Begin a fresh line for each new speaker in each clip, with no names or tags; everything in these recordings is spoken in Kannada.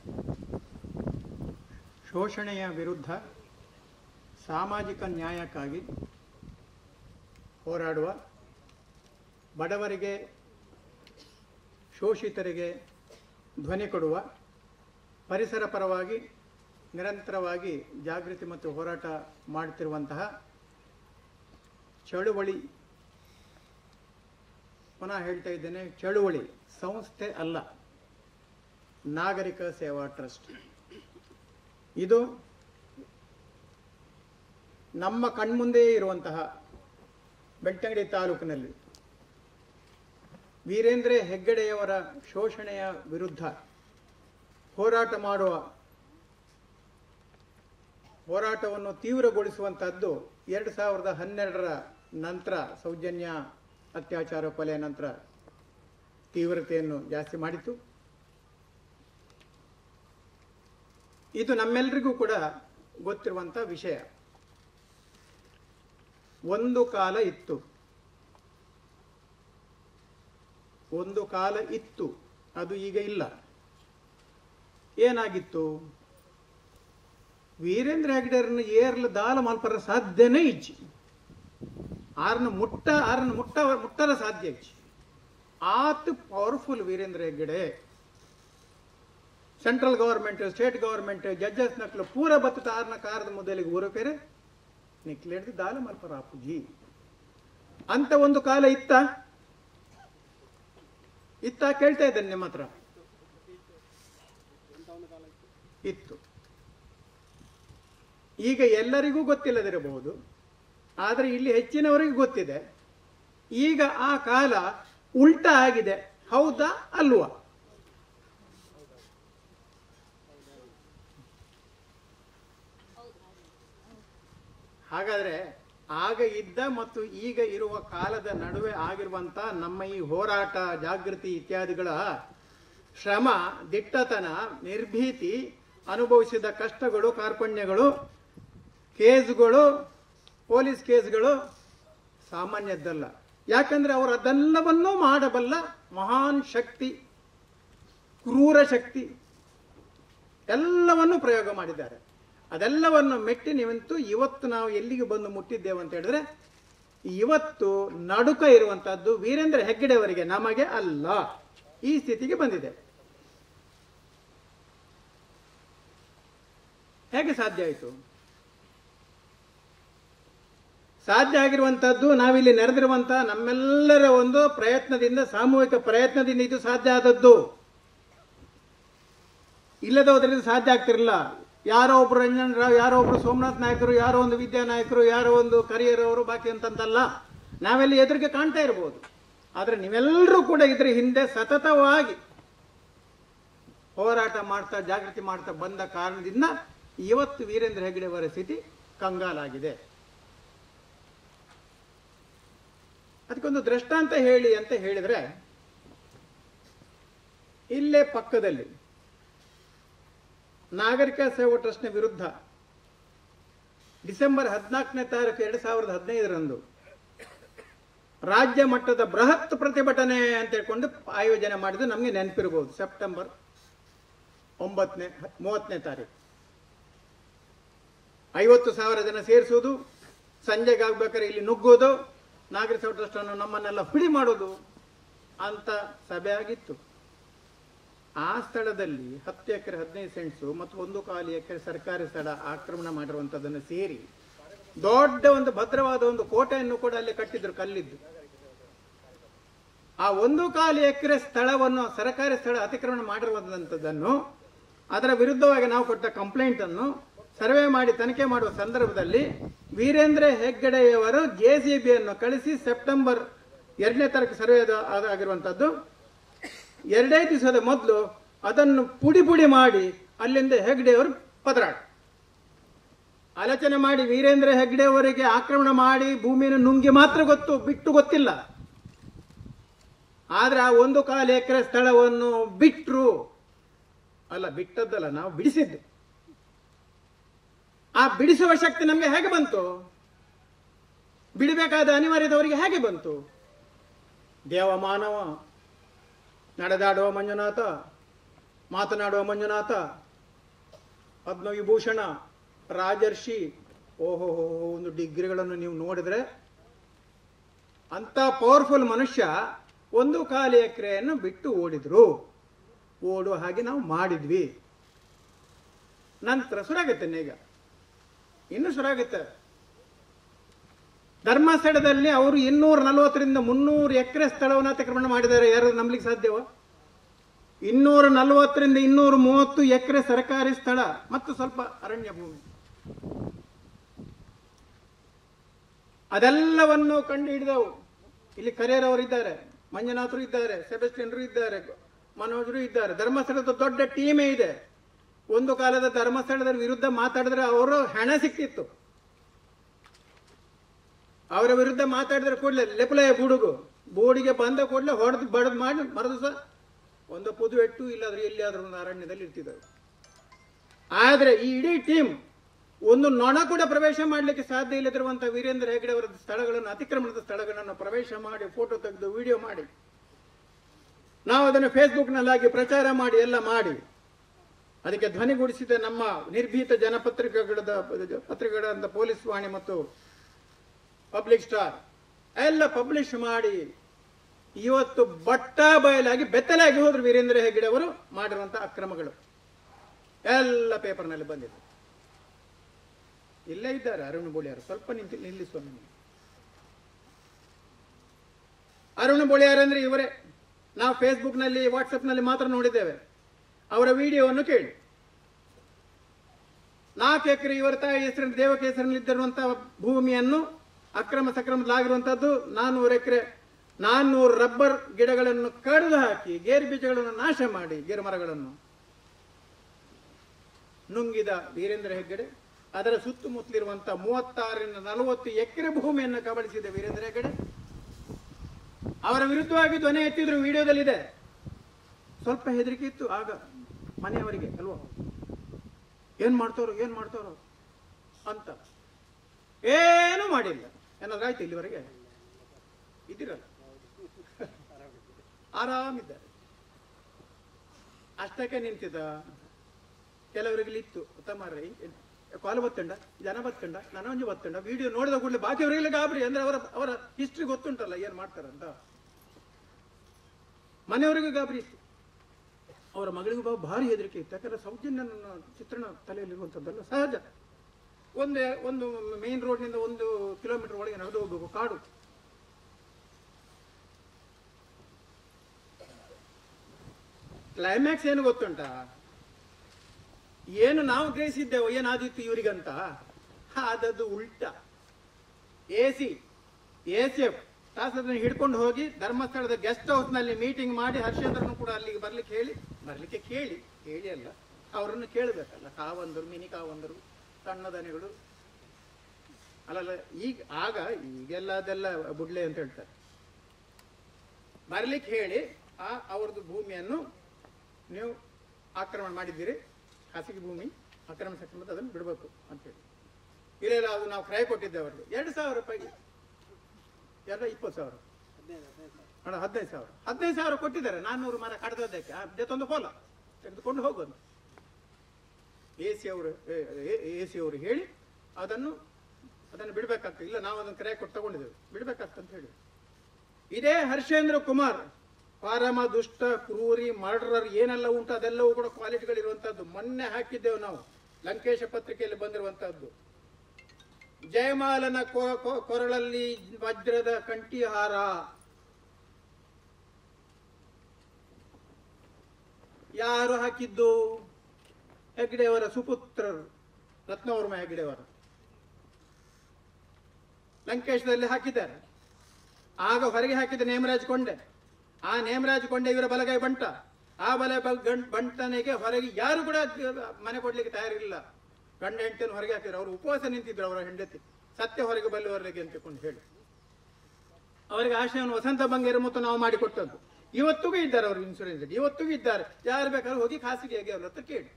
ಶೋಷಣೆಯ ವಿರುದ್ಧ ಸಾಮಾಜಿಕ ನ್ಯಾಯಕ್ಕಾಗಿ ಹೋರಾಡುವ ಬಡವರಿಗೆ ಶೋಷಿತರಿಗೆ ಧ್ವನಿ ಕೊಡುವ ಪರಿಸರ ಪರವಾಗಿ ನಿರಂತರವಾಗಿ ಜಾಗೃತಿ ಮತ್ತು ಹೋರಾಟ ಮಾಡುತ್ತಿರುವಂತಹ ಚಳುವಳಿ ಪುನಃ ಹೇಳ್ತಾ ಇದ್ದೇನೆ ಚಳುವಳಿ ಸಂಸ್ಥೆ ಅಲ್ಲ ನಾಗರಿಕ ಸೇವಾ ಟ್ರಸ್ಟ್ ಇದು ನಮ್ಮ ಕಣ್ಮುಂದೆಯೇ ಇರುವಂತಹ ಬೆಳ್ತಂಗಡಿ ತಾಲೂಕಿನಲ್ಲಿ ವೀರೇಂದ್ರ ಹೆಗ್ಗಡೆಯವರ ಶೋಷಣೆಯ ವಿರುದ್ಧ ಹೋರಾಟ ಮಾಡುವ ಹೋರಾಟವನ್ನು ತೀವ್ರಗೊಳಿಸುವಂತಹದ್ದು ಎರಡು ಸಾವಿರದ ಹನ್ನೆರಡರ ನಂತರ ಸೌಜನ್ಯ ಅತ್ಯಾಚಾರ ಕೊಲೆಯ ನಂತರ ತೀವ್ರತೆಯನ್ನು ಜಾಸ್ತಿ ಮಾಡಿತು ಇದು ನಮ್ಮೆಲ್ಲರಿಗೂ ಕೂಡ ಗೊತ್ತಿರುವಂಥ ವಿಷಯ ಒಂದು ಕಾಲ ಇತ್ತು ಒಂದು ಕಾಲ ಇತ್ತು ಅದು ಈಗ ಇಲ್ಲ ಏನಾಗಿತ್ತು ವೀರೇಂದ್ರ ಹೆಗ್ಡೆರನ್ನು ಏರ್ಲು ದಾಲ ಮಲ್ಪರ ಸಾಧ್ಯನೇ ಇಜ್ಜಿ ಆರನ್ನು ಮುಟ್ಟ ಆರನ್ನು ಮುಟ್ಟ ಮುಟ್ಟರ ಸಾಧ್ಯ ಇಜ್ಜಿ ಆತ್ powerful Veerendra Heggade central government state government judges ನಕ್ಲು ಪೂರ ಬತ್ತ ಆರ್ನ ಕಾರದ ಮೊದಲಿಗೆ ಊರಕೇರೆ ನಿಕ್ಲೇಡ್ದು ದಾಲ ಮಲ್ಪರ ಅಪ್ಪುಜಿ ಅಂತ ಒಂದು ಕಾಲ ಇತ್ತ ಇತ್ತ ಕೇಳ್ತಾ ಇದ್ದೇನೆ ನಿಮ್ಮ ಹತ್ರ ಇತ್ತು ಈಗ ಎಲ್ಲರಿಗೂ ಗೊತ್ತಿಲ್ಲದಿರಬಹುದು ಆದರೆ ಇಲ್ಲಿ ಹೆಚ್ಚಿನವರಿಗೆ ಗೊತ್ತಿದೆ ಈಗ ಆ ಕಾಲ ಉಲ್ಟಾ ಆಗಿದೆ ಹೌದಾ ಅಲ್ವಾ ಹಾಗಾದ್ರೆ ಆಗ ಇದ್ದ ಮತ್ತು ಈಗ ಇರುವ ಕಾಲದ ನಡುವೆ ಆಗಿರುವಂತ ನಮ್ಮ ಈ ಹೋರಾಟ ಜಾಗೃತಿ ಇತ್ಯಾದಿಗಳ ಶ್ರಮ ದಿಟ್ಟತನ ನಿರ್ಭೀತಿ ಅನುಭವಿಸಿದ ಕಷ್ಟಗಳು ಕಾರ್ಪಣ್ಯಗಳು ಕೇಸ್ಗಳು ಪೊಲೀಸ್ ಕೇಸ್ಗಳು ಸಾಮಾನ್ಯದ್ದಲ್ಲ ಯಾಕಂದ್ರೆ ಅವರು ಅದೆಲ್ಲವನ್ನೂ ಮಾಡಬಲ್ಲ ಮಹಾನ್ ಶಕ್ತಿ ಕ್ರೂರ ಶಕ್ತಿ ಎಲ್ಲವನ್ನೂ ಪ್ರಯೋಗ ಮಾಡಿದ್ದಾರೆ ಅದೆಲ್ಲವನ್ನು ಮೆಟ್ಟಿ ನೀವಂತೂ ಇವತ್ತು ನಾವು ಎಲ್ಲಿಗೆ ಬಂದು ಮುಟ್ಟಿದ್ದೇವೆ ಅಂತ ಹೇಳಿದ್ರೆ ಇವತ್ತು ನಡುಕ ಇರುವಂತಹದ್ದು ವೀರೇಂದ್ರ ಹೆಗ್ಗಡೆಯವರಿಗೆ ನಮಗೆ ಅಲ್ಲ ಈ ಸ್ಥಿತಿಗೆ ಬಂದಿದೆ ಹೇಗೆ ಸಾಧ್ಯ ಆಯಿತು ಸಾಧ್ಯ ಆಗಿರುವಂತಹದ್ದು ನಾವಿಲ್ಲಿ ನೆರೆದಿರುವಂತಹ ನಮ್ಮೆಲ್ಲರ ಒಂದು ಪ್ರಯತ್ನದಿಂದ ಸಾಮೂಹಿಕ ಪ್ರಯತ್ನದಿಂದ ಇದು ಸಾಧ್ಯ ಆದದ್ದು ಇಲ್ಲದ ಹೋದ್ರಿಂದ ಸಾಧ್ಯ ಆಗ್ತಿರಲಿಲ್ಲ ಯಾರೋ ಒಬ್ರು ರಂಜನ್ ರಾವ್ ಯಾರೋ ಒಬ್ರು ಸೋಮನಾಥ್ ನಾಯಕರು ಯಾರೋ ಒಂದು ವಿದ್ಯಾ ನಾಯಕರು ಯಾರೋ ಒಂದು ಕರಿಯರ್ ಅವರು ಬಾಕಿ ಅಂತಂತಲ್ಲ ನಾವೆಲ್ಲ ಎದುರಿಗೆ ಕಾಣ್ತಾ ಇರಬಹುದು ಆದ್ರೆ ನೀವೆಲ್ಲರೂ ಕೂಡ ಇದ್ರ ಹಿಂದೆ ಸತತವಾಗಿ ಹೋರಾಟ ಮಾಡ್ತಾ ಜಾಗೃತಿ ಮಾಡ್ತಾ ಬಂದ ಕಾರಣದಿಂದ ಇವತ್ತು ವೀರೇಂದ್ರ ಹೆಗ್ಗಡೆಯವರ ಸ್ಥಿತಿ ಕಂಗಾಲಾಗಿದೆ ಅದಕ್ಕೊಂದು ದೃಷ್ಟಾಂತ ಹೇಳಿ ಅಂತ ಹೇಳಿದ್ರೆ ಇಲ್ಲೇ ಪಕ್ಕದಲ್ಲಿ ನಾಗರಿಕ ಸೇವಾ ಟ್ರಸ್ಟ್ನ ವಿರುದ್ಧ ಡಿಸೆಂಬರ್ ಹದಿನಾಲ್ಕನೇ ತಾರೀಕು ಎರಡ್ ಸಾವಿರದ ಹದಿನೈದರಂದು ರಾಜ್ಯ ಮಟ್ಟದ ಬೃಹತ್ ಪ್ರತಿಭಟನೆ ಅಂತ ಹೇಳ್ಕೊಂಡು ಆಯೋಜನೆ ಮಾಡಿದ್ದು ನಮಗೆ ನೆನಪಿರಬಹುದು ಸೆಪ್ಟೆಂಬರ್ ಒಂಬತ್ತನೇ ಮೂವತ್ತನೇ ತಾರೀಕು ಐವತ್ತು ಸಾವಿರ ಜನ ಸೇರಿಸುವುದು ಸಂಜೆಗೆ ಆಗ್ಬೇಕಾದ್ರೆ ಇಲ್ಲಿ ನುಗ್ಗೋದು ನಾಗರಿಕ ಸೇವಾ ಟ್ರಸ್ಟ್ ಅನ್ನು ನಮ್ಮನ್ನೆಲ್ಲ ಪುಡಿ ಮಾಡೋದು ಅಂತ ಸಭೆ ಆಗಿತ್ತು ಆ ಸ್ಥಳದಲ್ಲಿ ಹತ್ತು ಎಕರೆ ಹದಿನೈದು ಸೆಂಟ್ಸು ಮತ್ತು ಒಂದು ಕಾಲು ಎಕರೆ ಸರ್ಕಾರಿ ಸ್ಥಳ ಆಕ್ರಮಣ ಮಾಡಿರುವಂಥದ್ದನ್ನು ಸೇರಿ ದೊಡ್ಡ ಒಂದು ಭದ್ರವಾದ ಒಂದು ಕೋಟೆಯನ್ನು ಕೂಡ ಅಲ್ಲಿ ಕಟ್ಟಿದ್ರು ಕಲ್ಲಿದ್ದು ಆ ಒಂದು ಕಾಲು ಎಕರೆ ಸ್ಥಳವನ್ನು ಸರ್ಕಾರಿ ಸ್ಥಳ ಅತಿಕ್ರಮಣ ಮಾಡಿರುವಂಥದ್ದನ್ನು ಅದರ ವಿರುದ್ಧವಾಗಿ ನಾವು ಕೊಟ್ಟ ಕಂಪ್ಲೇಂಟ್ ಅನ್ನು ಸರ್ವೆ ಮಾಡಿ ತನಿಖೆ ಮಾಡುವ ಸಂದರ್ಭದಲ್ಲಿ ವೀರೇಂದ್ರ ಹೆಗ್ಗಡೆಯವರು ಜೆ ಸಿ ಬಿಯನ್ನು ಕಳಿಸಿ ಸೆಪ್ಟೆಂಬರ್ ಎರಡನೇ ತಾರೀಕು ಸರ್ವೆ ಆಗಿರುವಂಥದ್ದು ಎರಡೇ ದಿವಸದ ಮೊದಲು ಅದನ್ನು ಪುಡಿ ಪುಡಿ ಮಾಡಿ ಅಲ್ಲಿಂದ ಹೆಗ್ಡೆಯವರು ಪದರಾಟ ಆಲೋಚನೆ ಮಾಡಿ ವೀರೇಂದ್ರ ಹೆಗ್ಡೆ ಅವರಿಗೆ ಆಕ್ರಮಣ ಮಾಡಿ ಭೂಮಿಯನ್ನು ನುಂಗಿ ಮಾತ್ರ ಗೊತ್ತು ಬಿಟ್ಟು ಗೊತ್ತಿಲ್ಲ ಆದ್ರೆ ಆ ಒಂದು ಕಾಲು ಎಕರೆ ಸ್ಥಳವನ್ನು ಬಿಟ್ರು ಅಲ್ಲ ಬಿಟ್ಟದ್ದಲ್ಲ ನಾವು ಬಿಡಿಸಿದ್ದು ಆ ಬಿಡಿಸುವ ಶಕ್ತಿ ನಮಗೆ ಹೇಗೆ ಬಂತು ಬಿಡಬೇಕಾದ ಅನಿವಾರ್ಯದವರಿಗೆ ಹೇಗೆ ಬಂತು ದೇವ ಮಾನವ ನಡೆದಾಡುವ ಮಂಜುನಾಥ ಮಾತನಾಡುವ ಮಂಜುನಾಥ ಪದ್ಮವಿಭೂಷಣ ರಾಜರ್ಷಿ ಓಹೋ ಒಂದು ಡಿಗ್ರಿಗಳನ್ನು ನೀವು ನೋಡಿದ್ರೆ ಅಂತ ಪವರ್ಫುಲ್ ಮನುಷ್ಯ ಒಂದು ಕಾಲು ಎಕರೆಯನ್ನು ಬಿಟ್ಟು ಓಡಿದ್ರು ಓಡುವ ಹಾಗೆ ನಾವು ಮಾಡಿದ್ವಿ ನಂತರ ಸುರಾಗುತ್ತೆ ಈಗ ಇನ್ನು ಸುರಾಗುತ್ತೆ ಧರ್ಮಸ್ಥಳದಲ್ಲಿ ಅವರು ಇನ್ನೂರ ನಲವತ್ತರಿಂದ ಮುನ್ನೂರು ಎಕರೆ ಸ್ಥಳವನ್ನು ಅತಿಕ್ರಮಣ ಮಾಡಿದ್ದಾರೆ ಯಾರು ನಂಬಲಿಕ್ಕೆ ಸಾಧ್ಯವ ಇನ್ನೂರ ನಲವತ್ತರಿಂದ ಇನ್ನೂರ ಮೂವತ್ತು ಎಕರೆ ಸರ್ಕಾರಿ ಸ್ಥಳ ಮತ್ತು ಸ್ವಲ್ಪ ಅರಣ್ಯ ಭೂಮಿ ಅದೆಲ್ಲವನ್ನು ಕಂಡು ಹಿಡಿದವು ಇಲ್ಲಿ ಕರಿಯರವರು ಇದ್ದಾರೆ ಮಂಜುನಾಥರು ಇದ್ದಾರೆ ಸೆಬೆಸ್ಟಿಯನ್ರು ಇದ್ದಾರೆ ಮನೋಜರು ಇದ್ದಾರೆ ಧರ್ಮಸ್ಥಳದ ದೊಡ್ಡ ಟೀಮೇ ಇದೆ ಒಂದು ಕಾಲದ ಧರ್ಮಸ್ಥಳದ ವಿರುದ್ಧ ಮಾತಾಡಿದ್ರೆ ಅವರು ಹಣ ಸಿಕ್ತಿತ್ತು ಅವರ ವಿರುದ್ಧ ಮಾತಾಡಿದ್ರೆ ಕೂಡಲೇ ಲೆಪಲಯ ಬುಡುಗು ಬೋಡಿಗೆ ಬಂದ ಕೂಡಲೇ ಹೊಡೆದು ಬಡದು ಮಾಡಿ ಮರದು ಸಹ ಒಂದು ಪುದುವೆಟ್ಟು ಇಲ್ಲಾದ್ರೆ ಎಲ್ಲಿಯಾದ್ರೂ ಒಂದು ಅರಣ್ಯದಲ್ಲಿ ಇರ್ತಿದ್ದಾರೆ ಆದ್ರೆ ಈ ಇಡೀ ಟೀಮ್ ಒಂದು ನೊಣ ಕೂಡ ಪ್ರವೇಶ ಮಾಡಲಿಕ್ಕೆ ಸಾಧ್ಯ ಇಲ್ಲದಿರುವಂತಹ ವೀರೇಂದ್ರ ಹೆಗಡೆ ಅವರ ಸ್ಥಳಗಳನ್ನು ಅತಿಕ್ರಮಣದ ಸ್ಥಳಗಳನ್ನು ಪ್ರವೇಶ ಮಾಡಿ ಫೋಟೋ ತೆಗೆದು ವಿಡಿಯೋ ಮಾಡಿ ನಾವು ಅದನ್ನು ಫೇಸ್ಬುಕ್ನಲ್ಲಿ ಹಾಕಿ ಪ್ರಚಾರ ಮಾಡಿ ಎಲ್ಲ ಮಾಡಿ ಅದಕ್ಕೆ ಧ್ವನಿಗೂಡಿಸಿದ ನಮ್ಮ ನಿರ್ಭೀತ ಜನಪತ್ರಿಕೆಗಳ ಪತ್ರಿಕೆಗಳಾದ ಪೊಲೀಸ್ ವಾಣಿ ಮತ್ತು ಪಬ್ಲಿಕ್ ಸ್ಟಾರ್ ಎಲ್ಲ ಪಬ್ಲಿಷ್ ಮಾಡಿ ಇವತ್ತು ಬಟ್ಟ ಬಯಲಾಗಿ ಬೆತ್ತಲಾಗಿ ಹೋದ್ರು ವೀರೇಂದ್ರ ಹೆಗ್ಗಡೆ ಅವರು ಮಾಡಿರುವಂತಹ ಅಕ್ರಮಗಳು ಎಲ್ಲ ಪೇಪರ್ನಲ್ಲಿ ಬಂದಿದೆ ಇಲ್ಲೇ ಇದ್ದಾರೆ ಅರುಣ್ ಬೋಳಿಯಾರು ಸ್ವಲ್ಪ ನಿಂತು ನಿಲ್ಲಿಸುವ ನನಗೆ ಅರುಣ್ ಬೋಳಿಯಾರ್ ಅಂದ್ರೆ ಇವರೇ ನಾವು ಫೇಸ್ಬುಕ್ನಲ್ಲಿ ವಾಟ್ಸಪ್ನಲ್ಲಿ ಮಾತ್ರ ನೋಡಿದ್ದೇವೆ ಅವರ ವಿಡಿಯೋವನ್ನು ಕೇಳಿ ನಾಲ್ಕು ಎಕರೆ ಇವರ ತಾಯಿ ಹೆಸರಿನ ದೇವಕ ಹೆಸರಿನಲ್ಲಿದ್ದಿರುವಂತಹ ಭೂಮಿಯನ್ನು ಅಕ್ರಮ ಸಕ್ರಮದಲ್ಲಾಗಿರುವಂತಹದ್ದು ನಾನ್ನೂರು ಎಕರೆ ನಾನ್ನೂರು ರಬ್ಬರ್ ಗಿಡಗಳನ್ನು ಕಡಿದು ಹಾಕಿ ಗೇರು ಬೀಜಗಳನ್ನು ನಾಶ ಮಾಡಿ ಗೇರು ಮರಗಳನ್ನು ನುಂಗಿದ ವೀರೇಂದ್ರ ಹೆಗ್ಗಡೆ ಅದರ ಸುತ್ತಮುತ್ತಲಿರುವಂತಹ ಮೂವತ್ತಾರರಿಂದ ನಲವತ್ತು ಎಕರೆ ಭೂಮಿಯನ್ನು ಕಬಳಿಸಿದ ವೀರೇಂದ್ರ ಹೆಗ್ಗಡೆ ಅವರ ವಿರುದ್ಧವಾಗಿ ಧ್ವನಿ ಎತ್ತಿದ್ರು ವಿಡಿಯೋದಲ್ಲಿದೆ ಸ್ವಲ್ಪ ಹೆದರಿಕೆ ಇತ್ತು ಆಗ ಮನೆಯವರಿಗೆ ಅಲ್ವಾ ಏನ್ ಮಾಡ್ತಾರೋ ಏನ್ ಮಾಡ್ತಾರೋ ಅಂತ ಏನೂ ಮಾಡಿಲ್ಲ ಏನಾದ್ರು ಆಯ್ತು ಇಲ್ಲಿವರೆಗೆ ಇದ್ದೀರಲ್ಲ ಆರಾಮಿದ್ದಾರೆ ಅಷ್ಟಕ್ಕೆ ನಿಂತಿದ್ದ ಕೆಲವರಿಗೆ ಇತ್ತು ತಮ್ಮರ್ರಿ ಕಾಲು ಬತ್ತಂಡ ಜನ ಬತ್ತಂಡ ನನಂಜು ಬತ್ತಂಡ ವಿಡಿಯೋ ನೋಡಿದ ಕೂಡಲೇ ಬಾಕಿಯವರಿಗೆಲ್ಲ ಗಾಬರಿ ಅಂದ್ರೆ ಅವರ ಅವರ ಹಿಸ್ಟ್ರಿ ಗೊತ್ತುಂಟಲ್ಲ ಏನ್ ಮಾಡ್ತಾರಂತ ಮನೆಯವರಿಗೂ ಗಾಬರಿ ಇತ್ತು ಅವರ ಮಗಳಿಗೂ ಬಾ ಭಾರಿ ಹೆದರಿಕೆ ಇತ್ತು ಯಾಕಂದ್ರೆ ಸೌಜನ್ಯ ನನ್ನ ಚಿತ್ರಣ ತಲೆಯಲ್ಲಿರುವಂಥದ್ದಲ್ಲ ಸಹಜ ಒಂದು ಒಂದು ಮೇನ್ ರೋಡ್ನಿಂದ ಒಂದು ಕಿಲೋಮೀಟರ್ ಒಳಗೆ ನಡೆದು ಹೋಗಬೇಕು ಕಾಡು ಕ್ಲೈಮ್ಯಾಕ್ಸ್ ಏನು ಗೊತ್ತುಂಟ ಏನು ನಾವು ಗ್ರಹಿಸಿದ್ದೆವು ಏನಾದಿತ್ತು ಇವರಿಗಂತ ಆದದ್ದು ಉಲ್ಟ A C A C F ಶಾಸಕರನ್ನ ಹಿಡ್ಕೊಂಡು ಹೋಗಿ ಧರ್ಮಸ್ಥಳದ ಗೆಸ್ಟ್ ಹೌಸ್ ನಲ್ಲಿ ಮೀಟಿಂಗ್ ಮಾಡಿ ಹರ್ಷೇಂದ್ರನು ಕೂಡ ಅಲ್ಲಿಗೆ ಬರ್ಲಿಕ್ಕೆ ಹೇಳಿ ಬರ್ಲಿಕ್ಕೆ ಕೇಳಿ ಹೇಳಿ ಅಲ್ಲ ಅವರನ್ನು ಕೇಳಬೇಕಲ್ಲ ಕಾವಂದರು ಮಿನಿ ಕಾವಂದರು ಸಣ್ಣ ದನಿಗಳು ಅಲ್ಲಲ್ಲ ಈಗ ಆಗ ಈಗೆಲ್ಲ ಅದೆಲ್ಲ ಬುಡ್ಲೆ ಅಂತ ಹೇಳ್ತಾರೆ ಬರ್ಲಿಕ್ಕೆ ಹೇಳಿ ಆ ಅವ್ರದ್ದು ಭೂಮಿಯನ್ನು ನೀವು ಆಕ್ರಮಣ ಮಾಡಿದ್ದೀರಿ ಖಾಸಗಿ ಭೂಮಿ ಅಕ್ರಮ ಸಕ್ರಮದ ಅದನ್ನು ಬಿಡಬೇಕು ಅಂತೇಳಿ ಇಲ್ಲ ಇಲ್ಲ ಅದು ನಾವು ಕ್ರಯ ಕೊಟ್ಟಿದ್ದೆ ಅವ್ರಿಗೆ ಎರಡು ಸಾವಿರ ರೂಪಾಯಿಗೆ ಎಲ್ಲ ಇಪ್ಪತ್ತು ಸಾವಿರ ಅಣ್ಣ ಹದಿನೈದು ಸಾವಿರ ಹದಿನೈದು ಸಾವಿರ ಕೊಟ್ಟಿದ್ದಾರೆ ನಾನ್ನೂರು ಮರ ಕಡ್ದದ್ದಕ್ಕೆ ಆ ಜೊತ್ತೊಂದು ಹೊಲ ತೆಗೆದುಕೊಂಡು ಹೋಗೋದು ಎ ಸಿ ಅವರು ಎ ಸಿ ಅವರು ಹೇಳಿ ಅದನ್ನು ಅದನ್ನು ಬಿಡಬೇಕಾಗ್ತದೆ ಇಲ್ಲ ನಾವು ಅದನ್ನು ಕ್ರಯ ಕೊಟ್ಟು ತಗೊಂಡಿದ್ದೇವೆ ಬಿಡಬೇಕಾಗ್ತದೆ ಅಂತ ಹೇಳಿ ಇದೇ ಹರ್ಷೇಂದ್ರ ಕುಮಾರ್ ಪಾರಮ ದುಷ್ಟ ಕ್ರೂರಿ ಮರ್ಡರರ್ ಏನೆಲ್ಲ ಉಂಟು ಅದೆಲ್ಲವೂ ಕೂಡ ಕ್ವಾಲಿಟಿಗಳಿರುವಂತಹದ್ದು ಮೊನ್ನೆ ಹಾಕಿದ್ದೆವು ನಾವು ಲಂಕೇಶ ಪತ್ರಿಕೆಯಲ್ಲಿ ಬಂದಿರುವಂತಹದ್ದು ಜಯಮಾಲನ ಕೊ- ಕೊ- ಕೊರಳಲ್ಲಿ ವಜ್ರದ ಕಂಠಿಹಾರ ಯಾರು ಹಾಕಿದ್ದು ಹೆಗ್ಡೆಯವರ ಸುಪುತ್ರರು ರತ್ನವರ್ಮ ಹೆಗ್ಡೆಯವರು ಲಂಕೇಶದಲ್ಲಿ ಹಾಕಿದ್ದಾರೆ ಆಗ ಹೊರಗೆ ಹಾಕಿದ ನೇಮರಾಜ್ ಕೊಂಡೆ ಆ ನೇಮರಾಜ್ ಕೊಂಡೆ ಇವರ ಬಲಗೈ ಬಂಟ ಆ ಬಲ ಬ- ಗಂ- ಬಂಟನಿಗೆ ಹೊರಗೆ ಯಾರು ಕೂಡ ಮನೆ ಕೊಡ್ಲಿಕ್ಕೆ ತಯಾರಿಲ್ಲ ಗಂಡ ಹೆಂಡತಿಯನ್ನು ಹೊರಗೆ ಹಾಕಿದ್ರು ಅವರು ಉಪವಾಸ ನಿಂತಿದ್ರು ಅವರ ಹೆಂಡತಿ ಸತ್ಯ ಹೊರಗೆ ಬಲ್ಲುವವರೆಗೆ ಅಂತಕೊಂಡು ಹೇಳಿ ಅವರಿಗೆ ಆಶಯವನ್ನು ವಸಂತ ಬಂಗೇರು ಮತ್ತು ನಾವು ಮಾಡಿಕೊಟ್ಟದ್ದು ಇವತ್ತಿಗೂ ಇದ್ದಾರೆ ಅವರು ಇನ್ಸೂರೆನ್ಸ್ ಇವತ್ತಿಗೂ ಇದ್ದಾರೆ ಯಾರು ಬೇಕಾದ್ರೂ ಹೋಗಿ ಖಾಸಗಿಯಾಗಿ ಅವ್ರ ಹತ್ರ ಕೇಳಿ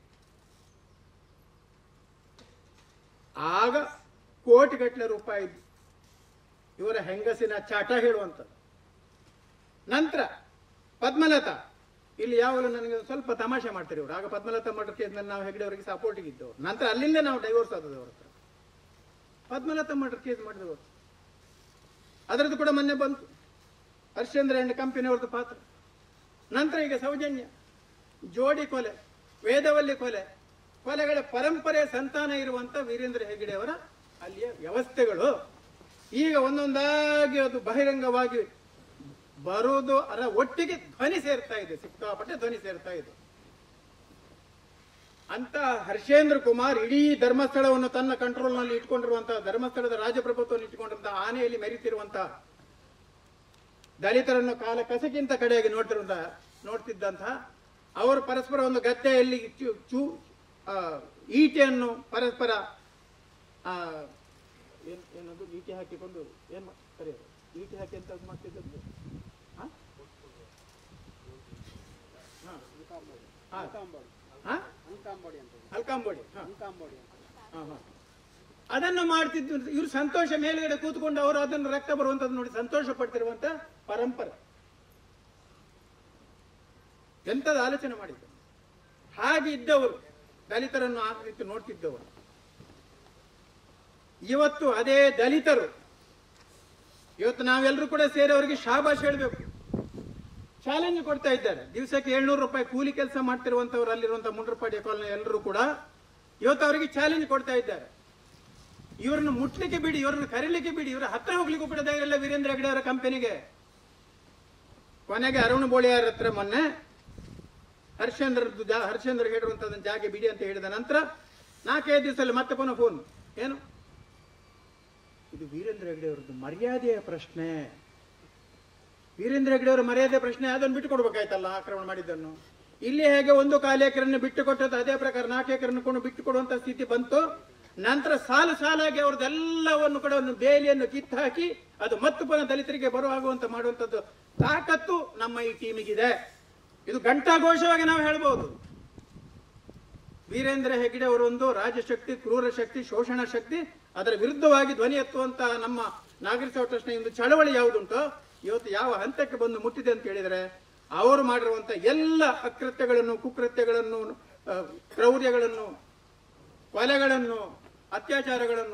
ಆಗ ಕೋಟಿಗಟ್ಟಲೆ ರೂಪಾಯಿ ಇವರ ಹೆಂಗಸಿನ ಚಾಟ ಹೇಳುವಂಥದ್ದು ನಂತರ ಪದ್ಮಲತಾ ಇಲ್ಲಿ ಯಾವಾಗಲೂ ನನಗೆ ಸ್ವಲ್ಪ ತಮಾಷೆ ಮಾಡ್ತಾರೆ ಇವರು ಆಗ ಪದ್ಮಲತಾ ಮಠ ಕೇಸ್ನಲ್ಲಿ ನಾವು ಹೆಗ್ಡೆ ಅವರಿಗೆ ಸಪೋರ್ಟಿಗೆ ಇದ್ದವರು ನಂತರ ಅಲ್ಲಿಂದ ನಾವು ಡೈವೋರ್ಸ್ ಆದದ್ದು ಅವ್ರ ಹತ್ರ ಪದ್ಮಲತಾ ಮಠ ಕೇಸ್ ಮಾಡಿದವರು ಅದರದ್ದು ಕೂಡ ಮೊನ್ನೆ ಬಂತು ಹರ್ಷೇಂದ್ರ ಅಂಡ್ ಕಂಪನಿ ಅವ್ರದ್ದು ಪಾತ್ರ ನಂತರ ಈಗ ಸೌಜನ್ಯ ಜೋಡಿ ಕೊಲೆ ವೇದವಲ್ಲಿ ಕೊಲೆ ಕೊಲೆಗಳ ಪರಂಪರೆ ಸಂತಾನ ಇರುವಂತ ವೀರೇಂದ್ರ ಹೆಗ್ಗಡೆ ಅವರ ಅಲ್ಲಿಯ ವ್ಯವಸ್ಥೆಗಳು ಈಗ ಒಂದೊಂದಾಗಿ ಅದು ಬಹಿರಂಗವಾಗಿ ಬರುವುದು ಅದರ ಒಟ್ಟಿಗೆ ಧ್ವನಿ ಸೇರ್ತಾ ಇದೆ ಸಿಕ್ಕಾಪಟ್ಟೆ ಧ್ವನಿ ಸೇರ್ತಾ ಇದೆ ಅಂತ ಹರ್ಷೇಂದ್ರ ಕುಮಾರ್ ಇಡೀ ಧರ್ಮಸ್ಥಳವನ್ನು ತನ್ನ ಕಂಟ್ರೋಲ್ನಲ್ಲಿ ಇಟ್ಕೊಂಡಿರುವಂತಹ ಧರ್ಮಸ್ಥಳದ ರಾಜಪ್ರಭುತ್ವವನ್ನು ಇಟ್ಟುಕೊಂಡಿರುವಂತಹ ಆನೆಯಲ್ಲಿ ಮೆರೀತಿರುವಂತಹ ದಲಿತರನ್ನು ಕಾಲ ಕಸಕ್ಕಿಂತ ಕಡೆಯಾಗಿ ನೋಡ್ತಿರುವಂತ ನೋಡ್ತಿದ್ದಂತಹ ಅವರು ಪರಸ್ಪರ ಒಂದು ಗದ್ದೆಯಲ್ಲಿ ಚೂ- ಚೂ ಆ, ಈಟೆಯನ್ನು ಪರಸ್ಪರ ಆ, ಏನ್- ಏನದು ಈಟೆ ಹಾಕಿಕೊಂಡು ಏನ್ ಮಾ- ಕರೆಯೋದು ಈಟೆ ಹಾಕಿ ಅಂತ ಮಾಡ್ತಿದ್ದದ್ದು ಹಾ? ಹಾ. ಹಾ. ಹಾ? ಅಲ್ಕಾಂಬೋಡಿ ಹಾ. ಹಾ, ಹಾ. ಅದನ್ನು ಮಾಡ್ತಿದ್ದು ಇವರು ಸಂತೋಷ ಮೇಲ್ಗಡೆ ಕೂತ್ಕೊಂಡು ಅವರು ಅದನ್ನು ರಕ್ತ ಬರುವಂತದ್ದು ನೋಡಿ ಸಂತೋಷ ಪಡ್ತಿರುವಂತ ಪರಂಪರೆ ಎಂತದ ಆಲೋಚನೆ ಮಾಡಿದ್ದು ಹಾಗೆ ಇದ್ದವರು ದಲಿತರನ್ನು ಆ ರೀತಿ ನೋಡ್ತಿದ್ದವರು ಇವತ್ತು ಅದೇ ದಲಿತರು ಇವತ್ತು ನಾವೆಲ್ಲರೂ ಕೂಡ ಸೇರಿ ಅವರಿಗೆ ಶಾಬಾಷ್ ಹೇಳಬೇಕು ಚಾಲೆಂಜ್ ಕೊಡ್ತಾ ಇದ್ದಾರೆ ದಿವಸಕ್ಕೆ ಏಳ್ನೂರು ರೂಪಾಯಿ ಕೂಲಿ ಕೆಲಸ ಮಾಡ್ತಿರುವಂತವ್ರು ಅಲ್ಲಿರುವಂತಹ ಮುಂಡ್ರಪಾಡಿ ಕಾಲನಿ ಎಲ್ಲರೂ ಕೂಡ ಇವತ್ತು ಅವರಿಗೆ ಚಾಲೆಂಜ್ ಕೊಡ್ತಾ ಇದ್ದಾರೆ ಇವ್ರನ್ನ ಮುಟ್ಲಿಕ್ಕೆ ಬಿಡಿ ಇವ್ರನ್ನ ಕರೀಲಿಕ್ಕೆ ಬಿಡಿ ಇವ್ರ ಹತ್ರ ಹೋಗ್ಲಿಕ್ಕೂ ಕೂಡ ಧೈರ್ಯ ಇಲ್ಲ ವೀರೇಂದ್ರ ಹೆಗಡೆ ಅವರ ಕಂಪನಿಗೆ ಕೊನೆಗೆ ಅರುಣ್ ಬೋಳಿಯಾರ್ ಹತ್ರ ಮೊನ್ನೆ ಹರ್ಷೇಂದ್ರದ್ದು ಜಾ ಹರ್ಷೇಂದ್ರ ಹೇಳಿರುವಂತದ್ದು ಜಾಗ ಬಿಡಿ ಅಂತ ಹೇಳಿದ ನಂತರ ನಾಲ್ಕೈದು ದಿವಸದಲ್ಲಿ ಮತ್ತೆ ಪುನಃ ಫೋನ್ ಏನು ಇದು ವೀರೇಂದ್ರ ಹೆಗಡೆ ಅವರದ್ದು ಮರ್ಯಾದೆಯ ಪ್ರಶ್ನೆ ವೀರೇಂದ್ರ ಹೆಗಡೆ ಅವರ ಮರ್ಯಾದೆ ಪ್ರಶ್ನೆ ಅದನ್ನು ಬಿಟ್ಟು ಕೊಡ್ಬೇಕಾಯ್ತಲ್ಲ ಆಕ್ರಮಣ ಮಾಡಿದ್ದನ್ನು ಇಲ್ಲಿ ಹೇಗೆ ಒಂದು ಕಾಲು ಎಕರೆಯನ್ನು ಬಿಟ್ಟು ಕೊಟ್ಟದ್ದು ಅದೇ ಪ್ರಕಾರ ನಾಲ್ಕು ಎಕರೆಯನ್ನು ಕೊಂಡು ಬಿಟ್ಟು ಕೊಡುವಂತ ಸ್ಥಿತಿ ಬಂತು ನಂತರ ಸಾಲು ಸಾಲಾಗಿ ಅವ್ರದ್ದೆಲ್ಲವನ್ನು ಕೂಡ ಒಂದು ಬೇಲಿಯನ್ನು ಕಿತ್ತು ಹಾಕಿ ಅದು ಮತ್ತು ಪುನಃ ದಲಿತರಿಗೆ ಬರುವಾಗುವಂತ ಮಾಡುವಂತದ್ದು ತಾಕತ್ತು ನಮ್ಮ ಈ ಟೀಮಿಗಿದೆ ಇದು ಘಂಟಾಘೋಷವಾಗಿ ನಾವು ಹೇಳ್ಬೋದು ವೀರೇಂದ್ರ ಹೆಗ್ಡೆ ಅವರೊಂದು ರಾಜಶಕ್ತಿ ಕ್ರೂರ ಶಕ್ತಿ ಶೋಷಣ ಶಕ್ತಿ ಅದರ ವಿರುದ್ಧವಾಗಿ ಧ್ವನಿ ಎತ್ತುವಂತ ನಮ್ಮ ನಾಗರಿಕ ಟ್ರಸ್ಟ್ನ ಒಂದು ಚಳವಳಿ ಯಾವುದುಂಟೋ ಇವತ್ತು ಯಾವ ಹಂತಕ್ಕೆ ಬಂದು ಮುಟ್ಟಿದೆ ಅಂತ ಹೇಳಿದರೆ ಅವರು ಮಾಡಿರುವಂತ ಎಲ್ಲ ಅಕೃತ್ಯಗಳನ್ನು ಕುಕೃತ್ಯಗಳನ್ನು ಆ, ಕ್ರೌರ್ಯಗಳನ್ನು ಕೊಲೆಗಳನ್ನು ಅತ್ಯಾಚಾರಗಳನ್ನು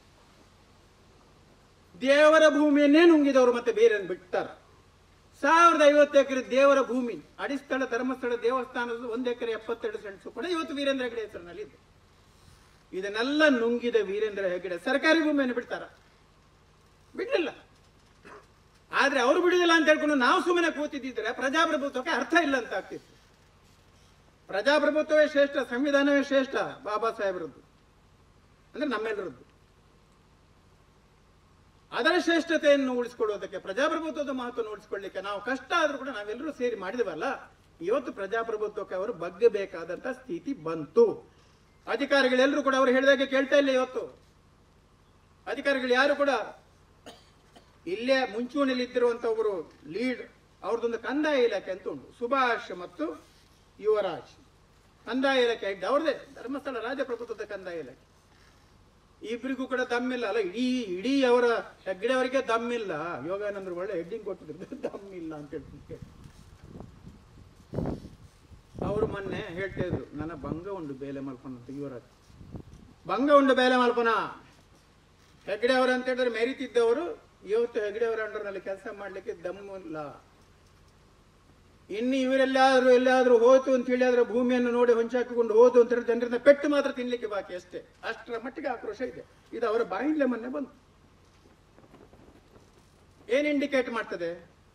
ದೇವರ ಭೂಮಿಯನ್ನೇ ನುಂಗಿದವರು ಮತ್ತೆ ಬೇರೆ ಬಿಡ್ತಾರೆ ಸಾವಿರದ ಐವತ್ತು ಎಕರೆ ದೇವರ ಭೂಮಿ ಅಡಿಸ್ಥಳ ಧರ್ಮಸ್ಥಳ ದೇವಸ್ಥಾನದ ಒಂದು ಎಕರೆ ಎಪ್ಪತ್ತೆರಡು ಸೆಂಟ್ಸು ಕೂಡ ಇವತ್ತು ವೀರೇಂದ್ರ ಹೆಗಡೆ ಹೆಸರಿನಲ್ಲಿ ಇದೆ ಇದನ್ನೆಲ್ಲ ನುಂಗಿದ ವೀರೇಂದ್ರ ಹೆಗಡೆ ಸರ್ಕಾರಿ ಭೂಮಿಯನ್ನು ಬಿಡ್ತಾರ ಬಿಡ್ಲಿಲ್ಲ ಆದ್ರೆ ಅವರು ಬಿಡುದಿಲ್ಲ ಅಂತ ಹೇಳ್ಕೊಂಡು ನಾವು ಸುಮ್ಮನೆ ಕೂತಿದ್ದಿದ್ರೆ ಪ್ರಜಾಪ್ರಭುತ್ವಕ್ಕೆ ಅರ್ಥ ಇಲ್ಲ ಅಂತ ಆಗ್ತಿತ್ತು ಪ್ರಜಾಪ್ರಭುತ್ವವೇ ಶ್ರೇಷ್ಠ ಸಂವಿಧಾನವೇ ಶ್ರೇಷ್ಠ ಬಾಬಾ ಸಾಹೇಬರದ್ದು ಅಂದ್ರೆ ನಮ್ಮೆಲ್ಲರದ್ದು ಅದರ ಶ್ರೇಷ್ಠತೆಯನ್ನು ಉಳಿಸಿಕೊಳ್ಳುವುದಕ್ಕೆ ಪ್ರಜಾಪ್ರಭುತ್ವದ ಮಹತ್ವವನ್ನು ಉಳಿಸಿಕೊಳ್ಳಿಕ್ಕೆ ನಾವು ಕಷ್ಟ ಆದ್ರೂ ಕೂಡ ನಾವೆಲ್ಲರೂ ಸೇರಿ ಮಾಡಿದವಲ್ಲ ಇವತ್ತು ಪ್ರಜಾಪ್ರಭುತ್ವಕ್ಕೆ ಅವರು ಬಗ್ಗಬೇಕಾದಂತ ಸ್ಥಿತಿ ಬಂತು ಅಧಿಕಾರಿಗಳೆಲ್ಲರೂ ಕೂಡ ಅವರು ಹೇಳಿದಾಗೆ ಕೇಳ್ತಾ ಇಲ್ಲ ಇವತ್ತು ಅಧಿಕಾರಿಗಳು ಯಾರು ಕೂಡ ಇಲ್ಲೇ ಮುಂಚೂಣಿಯಲ್ಲಿ ಇದ್ದಿರುವಂತ ಒಬ್ಬರು ಲೀಡ್ ಅವ್ರದ್ದೊಂದು ಕಂದಾಯ ಇಲಾಖೆ ಅಂತ ಉಂಟು ಸುಭಾಷ್ ಮತ್ತು ಯುವರಾಜ್ ಕಂದಾಯ ಇಲಾಖೆ ಹೆಡ್ ಅವ್ರದೇ ಧರ್ಮಸ್ಥಳ ರಾಜಪ್ರಭುತ್ವದ ಕಂದಾಯ ಇಲಾಖೆ ಇಬ್ಬರಿಗೂ ಕೂಡ ದಮ್ಮಿಲ್ಲ ಅಲ್ಲ ಇಡೀ ಇಡೀ ಅವರ ಹೆಗ್ಗಡೆ ಅವರಿಗೆ ದಮ್ಮಿಲ್ಲ ಯೋಗಾನಂದ್ರ ಒಳ್ಳೆ ಹೆಡ್ಡಿಂಗ್ ಕೊಟ್ಟಿದ್ರು ದಮ್ಮಿಲ್ಲ ಅಂತ ಹೇಳ್ತಿದ್ದೆ ಅವರು ಮೊನ್ನೆ ಹೇಳ್ತಾ ಇದ್ರು ನನ್ನ ಭಂಗ ಉಂಡು ಬೇಲೆ ಮಲ್ಪನ ಅಂತ ಯುವರಾಜ್ ಭಂಗ ಉಂಡು ಬೇಲೆ ಮಲ್ಪನ ಹೆಗ್ಗಡೆ ಅವರು ಅಂತ ಹೇಳಿದ್ರೆ ಮೆರಿತಿದ್ದವರು ಇವತ್ತು ಹೆಗ್ಗಡೆ ಅವರ ಅಂಡರ್ನಲ್ಲಿ ಕೆಲಸ ಮಾಡ್ಲಿಕ್ಕೆ ದಮ್ಮು ಇಲ್ಲ ಇನ್ನು ಇವರೆಲ್ಲಾದ್ರೂ ಎಲ್ಲಾದ್ರೂ ಹೋಯ್ತು ಅಂತ ಹೇಳಿ ಅದರ ಭೂಮಿಯನ್ನು ನೋಡಿ ಹೊಂಚಾಕಿಕೊಂಡು ಹೋದು ಅಂತ ಹೇಳಿ ಜನರಿಂದ ಪೆಟ್ಟು ಮಾತ್ರ ತಿನ್ಲಿಕ್ಕೆ ಬಾಕಿ ಅಷ್ಟೇ ಅಷ್ಟರ ಮಟ್ಟಿಗೆ ಆಕ್ರೋಶ ಇದೆ ಇದು ಅವರ ಬಾಯಿಂದಲೇ ಮೊನ್ನೆ ಬಂತು ಏನ್ ಇಂಡಿಕೇಟ್ ಮಾಡ್ತದೆ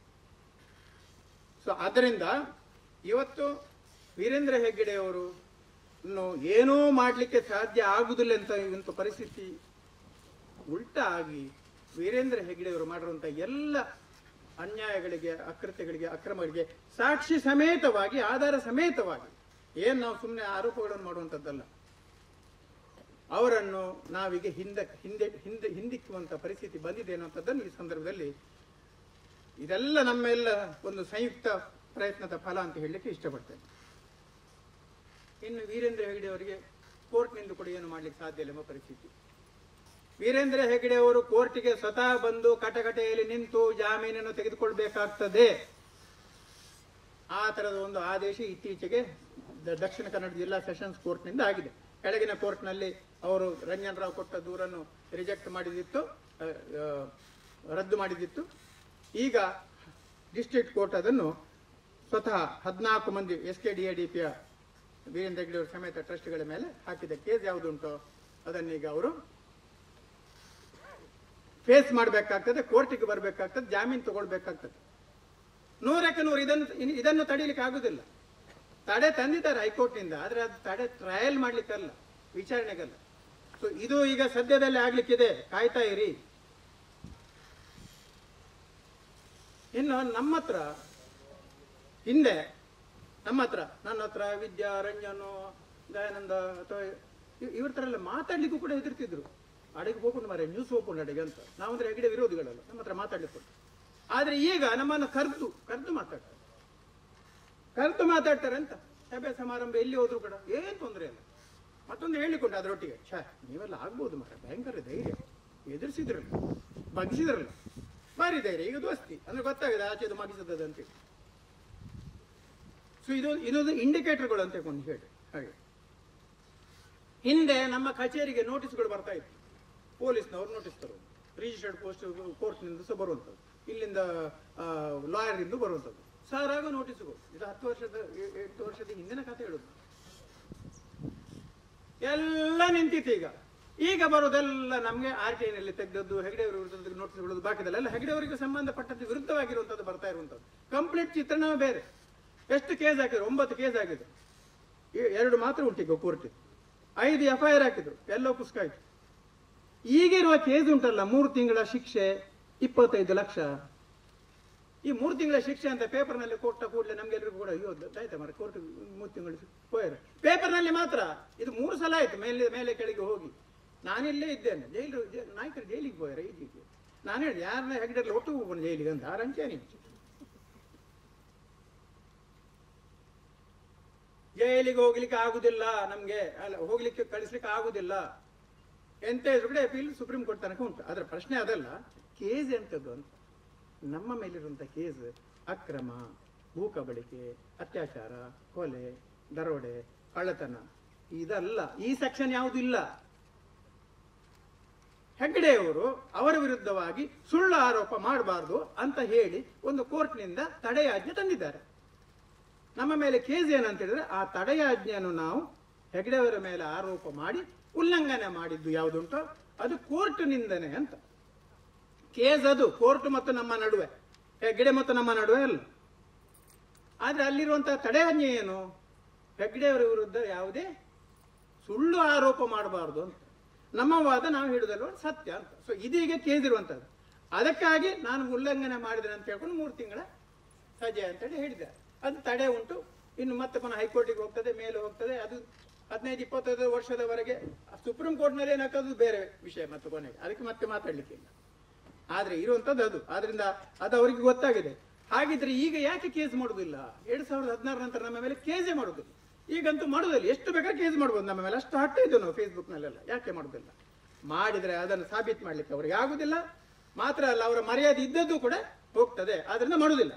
ಸೊ ಆದ್ದರಿಂದ ಇವತ್ತು ವೀರೇಂದ್ರ ಹೆಗ್ಗಡೆ ಅವರು ಇನ್ನು ಏನೂ ಮಾಡಲಿಕ್ಕೆ ಸಾಧ್ಯ ಆಗುದಿಲ್ಲ ಅಂತ ಇಂಥ ಪರಿಸ್ಥಿತಿ ಉಲ್ಟಾ ಆಗಿ ವೀರೇಂದ್ರ ಹೆಗ್ಗಡೆ ಅವರು ಮಾಡಿರುವಂತ ಎಲ್ಲ ಅನ್ಯಾಯಗಳಿಗೆ ಅಕೃತ್ಯಗಳಿಗೆ ಅಕ್ರಮಗಳಿಗೆ ಸಾಕ್ಷಿ ಸಮೇತವಾಗಿ ಆಧಾರ ಸಮೇತವಾಗಿ ಏನ್ ನಾವು ಸುಮ್ಮನೆ ಆರೋಪಗಳನ್ನು ಮಾಡುವಂಥದ್ದಲ್ಲ ಅವರನ್ನು ನಾವೀಗ ಹಿಂದೆ ಹಿಂದೆ ಹಿಂದೆ ಹಿಂದಿಕ್ಕುವಂತ ಪರಿಸ್ಥಿತಿ ಬಂದಿದೆ ಅನ್ನುವಂಥದ್ದನ್ನು ಈ ಸಂದರ್ಭದಲ್ಲಿ ಇದೆಲ್ಲ ನಮ್ಮೆಲ್ಲ ಒಂದು ಸಂಯುಕ್ತ ಪ್ರಯತ್ನದ ಫಲ ಅಂತ ಹೇಳಲಿಕ್ಕೆ ಇಷ್ಟಪಡ್ತೇನೆ ಇನ್ನು ವೀರೇಂದ್ರ ಹೆಗಡೆ ಅವರಿಗೆ ಕೋರ್ಟ್ನಿಂದ ಕೂಡ ಏನು ಮಾಡ್ಲಿಕ್ಕೆ ಸಾಧ್ಯ ಇಲ್ಲ ಎಂಬ ಪರಿಸ್ಥಿತಿ ವೀರೇಂದ್ರ ಹೆಗಡೆ ಅವರು ಕೋರ್ಟಿಗೆ ಸ್ವತಃ ಬಂದು ಕಟಕಟೆಯಲ್ಲಿ ನಿಂತು ಜಾಮೀನನ್ನು ತೆಗೆದುಕೊಳ್ಬೇಕಾಗ್ತದೆ ಆ ಥರದ ಒಂದು ಆದೇಶ ಇತ್ತೀಚೆಗೆ ದ- ದಕ್ಷಿಣ ಕನ್ನಡ ಜಿಲ್ಲಾ ಸೆಷನ್ಸ್ ಕೋರ್ಟ್ನಿಂದ ಆಗಿದೆ ಕೆಳಗಿನ ಕೋರ್ಟ್ನಲ್ಲಿ ಅವರು ರಂಜನ್ ರಾವ್ ಕೊಟ್ಟ ದೂರನ್ನು ರಿಜೆಕ್ಟ್ ಮಾಡಿದಿತ್ತು ಆ, ಆ, ರದ್ದು ಮಾಡಿದಿತ್ತು ಈಗ ಡಿಸ್ಟ್ರಿಕ್ಟ್ ಕೋರ್ಟ್ ಅದನ್ನು ಸ್ವತಃ ಹದಿನಾಲ್ಕು ಮಂದಿ S K D A D ಪಿಯ ವೀರೇಂದ್ರ ಹೆಗ್ಡೆ ಅವರ ಸಮೇತ ಟ್ರಸ್ಟ್ಗಳ ಮೇಲೆ ಹಾಕಿದ ಕೇಸ್ ಯಾವುದುಂಟೋ ಅದನ್ನೀಗ ಅವರು ಫೇಸ್ ಮಾಡಬೇಕಾಗ್ತದೆ ಕೋರ್ಟಿಗೆ ಬರಬೇಕಾಗ್ತದೆ ಜಾಮೀನು ತಗೊಳ್ಬೇಕಾಗ್ತದೆ ನೂರಕ್ಕೆ ನೂರು ಇದನ್ನು ಇನ್- ಇದನ್ನು ತಡೀಲಿಕ್ಕೆ ಆಗುದಿಲ್ಲ ತಡೆ ತಂದಿದ್ದಾರೆ ಹೈಕೋರ್ಟ್ನಿಂದ ಆದ್ರೆ ಅದು ತಡೆ ಟ್ರಯಲ್ ಮಾಡ್ಲಿಕ್ಕಲ್ಲ ವಿಚಾರಣೆಗಲ್ಲ ಸೊ ಇದು ಈಗ ಸದ್ಯದಲ್ಲೇ ಆಗ್ಲಿಕ್ಕಿದೆ ಕಾಯ್ತಾ ಇರಿ ಇನ್ನು ನಮ್ಮ ಹತ್ರ ಹಿಂದೆ ನಮ್ಮ ಹತ್ರ ನನ್ನ ಹತ್ರ ವಿದ್ಯಾ ರಂಜನು ದಯಾನಂದ ಅಥವಾ ಇವ್- ಇವ್ರ ಹತ್ರ ಎಲ್ಲ ಮಾತಾಡ್ಲಿಕ್ಕೂ ಕೂಡ ಹೆದರ್ತಿದ್ರು ಅಡಿಗೆ ಹೋಗ್ಕೊಂಡು ಮಾರೆ ನ್ಯೂಸ್ ಓಪನ್ ಅಡಿಗೆ ಅಂತ ನಾವಂದ್ರೆ ಹೆಗಡೆ ವಿರೋಧಿಗಳಲ್ಲ ನಮ್ಮ ಹತ್ರ ಮಾತಾಡ್ಲಿಕ್ಕೆ ಉಂಟು. ಆದ್ರೆ ಈಗ ನಮ್ಮನ್ನು ಕರೆದು ಕರೆದು ಮಾತಾಡ್ತಾರೆ ಕರೆದು ಮಾತಾಡ್ತಾರೆ ಅಂತ ಸಭೆ ಸಮಾರಂಭ ಎಲ್ಲಿ ಹೋದ್ರು ಕೂಡ ಏನ್ ತೊಂದರೆ ಇಲ್ಲ ಮತ್ತೊಂದು ಹೇಳಿಕೊಂಡು ಅದರೊಟ್ಟಿಗೆ ಛಾ ನೀವೆಲ್ಲ ಆಗ್ಬೋದು ಮಾರ ಭಯಂಕರ ಧೈರ್ಯ ಎದುರಿಸಿದ್ರಲ್ಲ ಬಗ್ಸಿದ್ರಲ್ಲ ಭಾರಿ ಧೈರ್ಯ ಈಗ ದೋಸ್ತಿ ಅಂದ್ರೆ ಗೊತ್ತಾಗಿದೆ ಆಚೆದು ಮಗಿಸದ ಅಂತೇಳಿ ಸೊ ಇದು ಇದೊಂದು ಇಂಡಿಕೇಟರ್ಗಳು ಅಂತ ಕೊಂಡು ಹೇಳಿ ಹಾಗೆ ಹಿಂದೆ ನಮ್ಮ ಕಚೇರಿಗೆ ನೋಟಿಸ್ಗಳು ಬರ್ತಾ ಇತ್ತು ಪೊಲೀಸ್ನವರು ನೋಟಿಸ್ ತರೋದು ರಿಜಿಸ್ಟರ್ಡ್ ಪೋಸ್ಟ್ ಕೋರ್ಟ್ನಿಂದ ಸಹ ಬರುವಂಥದ್ದು ಇಲ್ಲಿಂದ ಲಾಯರಿಂದ ಬರುವಂಥದ್ದು ಸಾರಾಗ ನೋಟಿಸ್ಗಳು ಇದು ಹತ್ತು ವರ್ಷದ ಎ- ಎಂಟು ವರ್ಷದ ಹಿಂದಿನ ಕಥೆ ಹೇಳುದು ಎಲ್ಲ ನಿಂತಿತ್ತು ಈಗ ಈಗ ಬರೋದೆಲ್ಲ ನಮಗೆ ಆರ್ ಟಿ ಐನಲ್ಲಿ ತೆಗೆದದ್ದು ಹೆಗಡೆಯವರ ವಿರುದ್ಧ ನೋಟಿಸ್ ಬಿಡೋದು ಬಾಕಿದಲ್ಲ ಎಲ್ಲ ಹೆಗಡೆಯವರಿಗೆ ಸಂಬಂಧಪಟ್ಟದ್ದು ವಿರುದ್ಧವಾಗಿರುವಂಥದ್ದು ಬರ್ತಾ ಇರುವಂಥದ್ದು ಕಂಪ್ಲೀಟ್ ಚಿತ್ರಣವೇ ಬೇರೆ ಎಷ್ಟು ಕೇಸ್ ಹಾಕಿದ್ರು ಒಂಬತ್ತು ಕೇಸ್ ಹಾಕಿದ್ರು ಎ- ಎರಡು ಮಾತ್ರ ಉಂಟೀಗ ಕೋರ್ಟ್ ಐದು ಎಫ್ ಐ ಆರ್ ಹಾಕಿದ್ರು ಎಲ್ಲೋ ಪುಸ್ತಕ ಆಯ್ತು ಈಗಿರುವ ಕೇಸ್ ಉಂಟಲ್ಲ ಮೂರು ತಿಂಗಳ ಶಿಕ್ಷೆ ಇಪ್ಪತ್ತೈದು ಲಕ್ಷ ಈ ಮೂರು ತಿಂಗಳ ಶಿಕ್ಷೆ ಅಂತ ಪೇಪರ್ನಲ್ಲಿ ಕೊಟ್ಟ ಕೂಡಲೇ ನಮ್ಗೆಲ್ರಿಗೂ ಕೂಡ ಅಯ್ಯೋ ಆಯ್ತಾ ಮರ ಕೋರ್ಟ್ ಮೂರು ತಿಂಗಳು ಹೋಯ್ರು ಪೇಪರ್ನಲ್ಲಿ ಮಾತ್ರ ಇದು ಮೂರು ಸಲ ಆಯ್ತು ಮೇಲೆ ಮೇಲೆ ಕೆಳಗೆ ಹೋಗಿ ನಾನಿಲ್ಲೇ ಇದ್ದೇನೆ ಜೈಲು ಜೈ- ನಾಯಕರು ಜೈಲಿಗೆ ಹೋಯ್ರ ಈಗೀಗ ನಾನು ಹೇಳಿದೆ ಯಾರನ್ನ ಹೆಗ್ಡೆಲ್ಲ ಒಟ್ಟು ಹೋಗೋಣ ಜೈಲಿಗೆ ಅಂತ ಆರಂಚೆ ನೀವು ಜೈಲಿಗೆ ಹೋಗ್ಲಿಕ್ಕೆ ಆಗುದಿಲ್ಲ ನಮ್ಗೆ ಅಲ್ಲ ಹೋಗ್ಲಿಕ್ಕೆ ಕಳಿಸ್ಲಿಕ್ಕೆ ಆಗುದಿಲ್ಲ ಎಂತ ಇದ್ರು ಕೂಡ ಅಪೀಲ್ ಸುಪ್ರೀಂ ಕೋರ್ಟ್ ತನಕ ಉಂಟು ಅದರ ಪ್ರಶ್ನೆ ಅದಲ್ಲ ಕೇಸ್ ಎಂತದ್ದು ಅಂತ ನಮ್ಮ ಮೇಲಿರುವಂತ ಕೇಸ್ ಅಕ್ರಮ ಭೂ ಕಬಳಿಕೆ ಅತ್ಯಾಚಾರ ಕೊಲೆ ದರೋಡೆ ಕಳ್ಳತನ ಇದಲ್ಲ ಈ ಸೆಕ್ಷನ್ ಯಾವುದು ಇಲ್ಲ ಹೆಗ್ಡೆಯವರು ಅವರ ವಿರುದ್ಧವಾಗಿ ಸುಳ್ಳು ಆರೋಪ ಮಾಡಬಾರ್ದು ಅಂತ ಹೇಳಿ ಒಂದು ಕೋರ್ಟ್ನಿಂದ ತಡೆಯಾಜ್ಞೆ ತಂದಿದ್ದಾರೆ ನಮ್ಮ ಮೇಲೆ ಕೇಸ್ ಏನಂತ ಹೇಳಿದ್ರೆ ಆ ತಡೆಯಾಜ್ಞೆಯನ್ನು ನಾವು ಹೆಗ್ಡೆಯವರ ಮೇಲೆ ಆರೋಪ ಮಾಡಿ ಉಲ್ಲಂಘನೆ ಮಾಡಿದ್ದು ಯಾವುದುಂಟೋ ಅದು ಕೋರ್ಟ್ನಿಂದನೇ ಅಂತ ಕೇಸ್ ಅದು ಕೋರ್ಟ್ ಮತ್ತು ನಮ್ಮ ನಡುವೆ ಹೆಗ್ಡೆ ಮತ್ತು ನಮ್ಮ ನಡುವೆ ಅಲ್ಲ ಆದ್ರೆ ಅಲ್ಲಿರುವಂತಹ ತಡೆಯಾಜ್ಞೆ ಏನು ಹೆಗ್ಡೆಯವರ ವಿರುದ್ಧ ಯಾವುದೇ ಸುಳ್ಳು ಆರೋಪ ಮಾಡಬಾರ್ದು ಅಂತ ನಮ್ಮ ವಾದ ನಾವು ಹೇಳುದಲ್ವ ಸತ್ಯ ಅಂತ ಸೊ ಇದೀಗ ಕೇಸ್ ಇರುವಂತದ್ದು ಅದಕ್ಕಾಗಿ ನಾನು ಉಲ್ಲಂಘನೆ ಮಾಡಿದೆ ಅಂತ ಹೇಳ್ಕೊಂಡು ಮೂರು ತಿಂಗಳ ಸಜೆ ಅಂತೇಳಿ ಹೇಳಿದೆ ಅದು ತಡೆ ಉಂಟು ಇನ್ನು ಮತ್ತೆ ಪುನಃ ಹೈಕೋರ್ಟಿಗೆ ಹೋಗ್ತದೆ ಮೇಲೆ ಹೋಗ್ತದೆ ಅದು ಹದಿನೈದು ಇಪ್ಪತ್ತೈದು ವರ್ಷದವರೆಗೆ ಸುಪ್ರೀಂ ಕೋರ್ಟ್ನಲ್ಲಿ ಏನಾಗ್ತದೆ ಬೇರೆ ವಿಷಯ ಮತ್ತೆ ಕೊನೆಗೆ ಅದಕ್ಕೆ ಮತ್ತೆ ಮಾತಾಡ್ಲಿಕ್ಕಿಲ್ಲ ಆದ್ರೆ ಇರುವಂತದ್ದು ಅದು ಆದ್ರಿಂದ ಅದು ಅವರಿಗೆ ಗೊತ್ತಾಗಿದೆ ಹಾಗಿದ್ರೆ ಈಗ ಯಾಕೆ ಕೇಸ್ ಮಾಡುದಿಲ್ಲ ಎರಡ್ ಸಾವಿರದ ಹದಿನಾರ ನಂತರ ನಮ್ಮ ಮೇಲೆ ಕೇಸೇ ಮಾಡುದಿಲ್ಲ ಈಗಂತೂ ಮಾಡುದಿಲ್ಲ ಎಷ್ಟು ಬೇಕಾದ್ರೆ ಕೇಸ್ ಮಾಡ್ಬೋದು ನಮ್ಮ ಮೇಲೆ ಅಷ್ಟು ಹಾಕ್ತಾ ಇದ್ದೇವೆ ನಾವು ಫೇಸ್ಬುಕ್ ನಲ್ಲೆಲ್ಲ ಯಾಕೆ ಮಾಡುದಿಲ್ಲ ಮಾಡಿದ್ರೆ ಅದನ್ನು ಸಾಬೀತು ಮಾಡ್ಲಿಕ್ಕೆ ಅವರಿಗೆ ಆಗುದಿಲ್ಲ ಮಾತ್ರ ಅಲ್ಲ ಅವರ ಮರ್ಯಾದೆ ಇದ್ದದ್ದು ಕೂಡ ಹೋಗ್ತದೆ ಆದ್ರಿಂದ ಮಾಡುದಿಲ್ಲ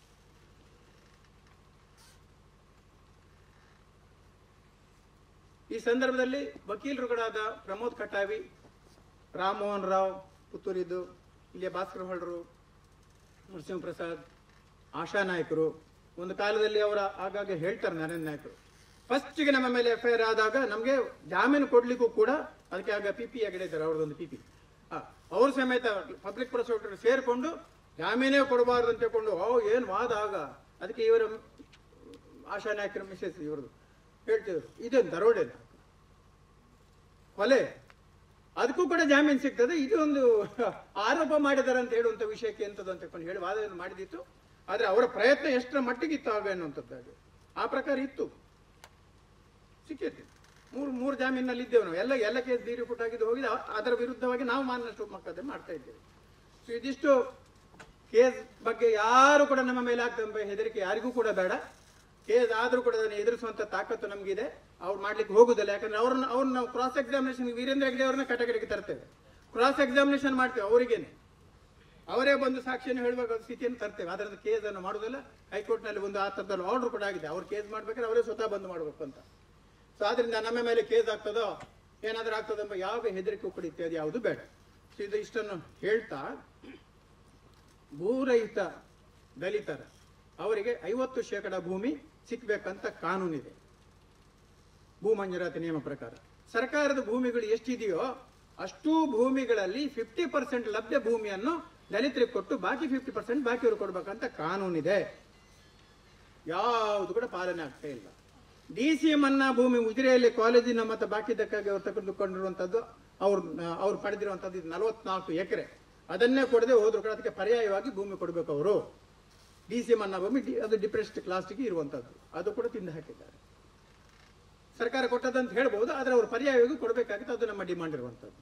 ಈ ಸಂದರ್ಭದಲ್ಲಿ ವಕೀಲರುಗಳಾದ ಪ್ರಮೋದ್ ಕಟಾವಿ ರಾಮಮೋಹನ್ ರಾವ್ ಪುತ್ತೂರಿದ್ದು ಇಲ್ಲಿಯ ಭಾಸ್ಕರ್ ಹೊಳ್ರು ನರಸಿಂಹ ಪ್ರಸಾದ್ ಆಶಾ ನಾಯಕರು ಒಂದು ಕಾಲದಲ್ಲಿ ಅವರ ಆಗಾಗ ಹೇಳ್ತಾರೆ ನರೇಂದ್ರ ನಾಯಕರು ಫಸ್ಟ್ಗೆ ನಮ್ಮ ಮೇಲೆ ಎಫ್ ಐ ಆರ್ ಆದಾಗ ನಮಗೆ ಜಾಮೀನು ಕೊಡ್ಲಿಕ್ಕೂ ಕೂಡ ಅದಕ್ಕೆ ಆಗ ಪಿ ಪಿ ಆಗಿದ್ದಾರೆ ಅವ್ರದ್ದೊಂದು ಪಿ ಪಿ ಅವ್ರ ಸಮೇತ ಪಬ್ಲಿಕ್ ಪ್ರಾಸಿಕ್ಯೂಟರ್ ಸೇರ್ಕೊಂಡು ಜಾಮೀನೇ ಕೊಡಬಾರ್ದು ಅಂತ ಹೇಳ್ಕೊಂಡು ಓ ಏನು ವಾದ ಆಗ ಅದಕ್ಕೆ ಇವರ ಆಶಾ ನಾಯಕರ ಮಿಸೆಸ್ ಇವ್ರದ್ದು ಹೇಳ್ತಿದ್ರು ಇದೇನು ದರೋಡೆನ ಕೊಲೆ ಅದಕ್ಕೂ ಕೂಡ ಜಾಮೀನು ಸಿಗ್ತದೆ ಇದು ಒಂದು ಆರೋಪ ಮಾಡಿದ್ದಾರೆ ಅಂತ ಹೇಳುವಂತ ವಿಷಯಕ್ಕೆ ಎಂತದ್ದು ಅಂತ ಕೊಂಡು ಹೇಳಿ ವಾದವನ್ನು ಮಾಡಿದಿತ್ತು ಆದ್ರೆ ಅವರ ಪ್ರಯತ್ನ ಎಷ್ಟರ ಮಟ್ಟಿಗೆ ಇತ್ತು ಆಗ ಅನ್ನುವಂಥದ್ದಾಗಿ ಆ ಪ್ರಕಾರ ಇತ್ತು ಸಿಕ್ಕಿತ್ತು ಮೂರು ಮೂರು ಜಾಮೀನಲ್ಲಿ ಇದ್ದೇವೆ ನಾವು ಎಲ್ಲ ಎಲ್ಲ ಕೇಸ್ ಡಿ ರಿಪೋರ್ಟ್ ಆಗಿದ್ದು ಹೋಗಿದೆ ಅ- ಅದರ ವಿರುದ್ಧವಾಗಿ ನಾವು ಮಾನನಷ್ಟ ಮೊಕದ್ದಮೆ ಮಾಡ್ತಾ ಇದ್ದೇವೆ ಸೊ ಇದಿಷ್ಟು ಕೇಸ್ ಬಗ್ಗೆ ಯಾರು ಕೂಡ ನಮ್ಮ ಮೇಲೆ ಆಗ್ತದೆ ಹೆದರಿಕೆ ಯಾರಿಗೂ ಕೂಡ ಬೇಡ ಕೇಸ್ ಆದ್ರೂ ಕೂಡ ಅದನ್ನು ಎದುರಿಸುವಂತ ತಾಕತ್ತು ನಮಗಿದೆ ಅವ್ರು ಮಾಡ್ಲಿಕ್ಕೆ ಹೋಗುದಿಲ್ಲ ಯಾಕಂದ್ರೆ ಅವ್ರನ್ನ ಅವ್ರನ್ನ ನಾವು ಕ್ರಾಸ್ ಎಕ್ಸಾಮಿನೇಷನ್ ವೀರೇಂದ್ರ ಹೆಗ್ಡೆ ಅವ್ರನ್ನ ಕಟಕಡೆಗೆ ತರ್ತೇವೆ ಕ್ರಾಸ್ ಎಕ್ಸಾಮಿನೇಷನ್ ಮಾಡ್ತೇವೆ ಅವರಿಗೇನೆ ಅವರೇ ಬಂದು ಸಾಕ್ಷಿಯನ್ನು ಹೇಳುವಾಗ ಸ್ಥಿತಿಯನ್ನು ತರ್ತೇವೆ ಅದರಿಂದ ಕೇಸ್ ಅನ್ನು ಮಾಡುವುದಿಲ್ಲ ಹೈಕೋರ್ಟ್ನಲ್ಲಿ ಒಂದು ಆ ಥರದಲ್ಲಿ ಆರ್ಡರ್ ಕೂಡ ಆಗಿದೆ ಅವ್ರು ಕೇಸ್ ಮಾಡ್ಬೇಕಾದ್ರೆ ಅವರೇ ಸ್ವತಃ ಬಂದು ಮಾಡಬೇಕು ಅಂತ ಸೊ ಆದ್ರಿಂದ ನಮ್ಮ ಮೇಲೆ ಕೇಸ್ ಆಗ್ತದೋ ಏನಾದರೂ ಆಗ್ತದೋ ಎಂಬ ಯಾವ ಹೆದರಿಕೆ ಕೂಡ ಇತ್ಯಾದಿ ಯಾವುದು ಬೇಡ ಸೊ ಇದು ಇಷ್ಟನ್ನು ಹೇಳ್ತಾ ಭೂರಹಿತ ದಲಿತರ ಅವರಿಗೆ ಐವತ್ತು ಶೇಕಡ ಭೂಮಿ ಸಿಕ್ಬೇಕಂತ ಕಾನೂನಿದೆ ಭೂ ಮಂಜೂರಾತಿ ನಿಯಮ ಪ್ರಕಾರ ಸರ್ಕಾರದ ಭೂಮಿಗಳು ಎಷ್ಟಿದೆಯೋ ಅಷ್ಟೂ ಭೂಮಿಗಳಲ್ಲಿ ಫಿಫ್ಟಿ ಪರ್ಸೆಂಟ್ ಲಭ್ಯ ಭೂಮಿಯನ್ನು ದಲಿತರಿಗೆ ಕೊಟ್ಟು ಬಾಕಿ ಫಿಫ್ಟಿ ಪರ್ಸೆಂಟ್ ಬಾಕಿಯವರು ಕೊಡ್ಬೇಕಂತ ಕಾನೂನಿದೆ ಯಾವುದು ಕೂಡ ಪಾಲನೆ ಆಗ್ತಾ ಇಲ್ಲ ಡಿ ಸಿ ಎಂ ಅನ್ನ ಭೂಮಿ ಉಜಿರೆಯಲ್ಲಿ ಕಾಲೇಜಿನ ಮತ್ತು ಬಾಕಿದಕ್ಕಾಗಿ ಅವರು ತೆಗೆದುಕೊಂಡಿರುವಂತದ್ದು ಅವ್ರು ಅವ್ರು ಪಡೆದಿರುವಂತದ್ದು ಇದು ನಲವತ್ನಾಲ್ಕು ಎಕರೆ ಅದನ್ನೇ ಕೊಡದೆ ಹೋದ್ರು ಕೂಡ ಅದಕ್ಕೆ ಪರ್ಯಾಯವಾಗಿ ಭೂಮಿ ಕೊಡಬೇಕು ಅವರು ಡಿ ಸಿ ಎಂ ಅನ್ನ ಭೂಮಿ ಡಿ- ಅದು ಡಿಪ್ರೆಸ್ಡ್ ಕ್ಲಾಸ್ಗೆ ಇರುವಂತದ್ದು ಅದು ಕೂಡ ತಿಂದು ಹಾಕಿದ್ದಾರೆ ಸರ್ಕಾರ ಕೊಟ್ಟದಂತ ಹೇಳ್ಬೋದು ಆದ್ರೆ ಅವರು ಪರ್ಯಾಯವಾಗಿ ಕೊಡಬೇಕಾಗಿತ್ತು ಅದು ನಮ್ಮ ಡಿಮಾಂಡ್ ಇರುವಂತದ್ದು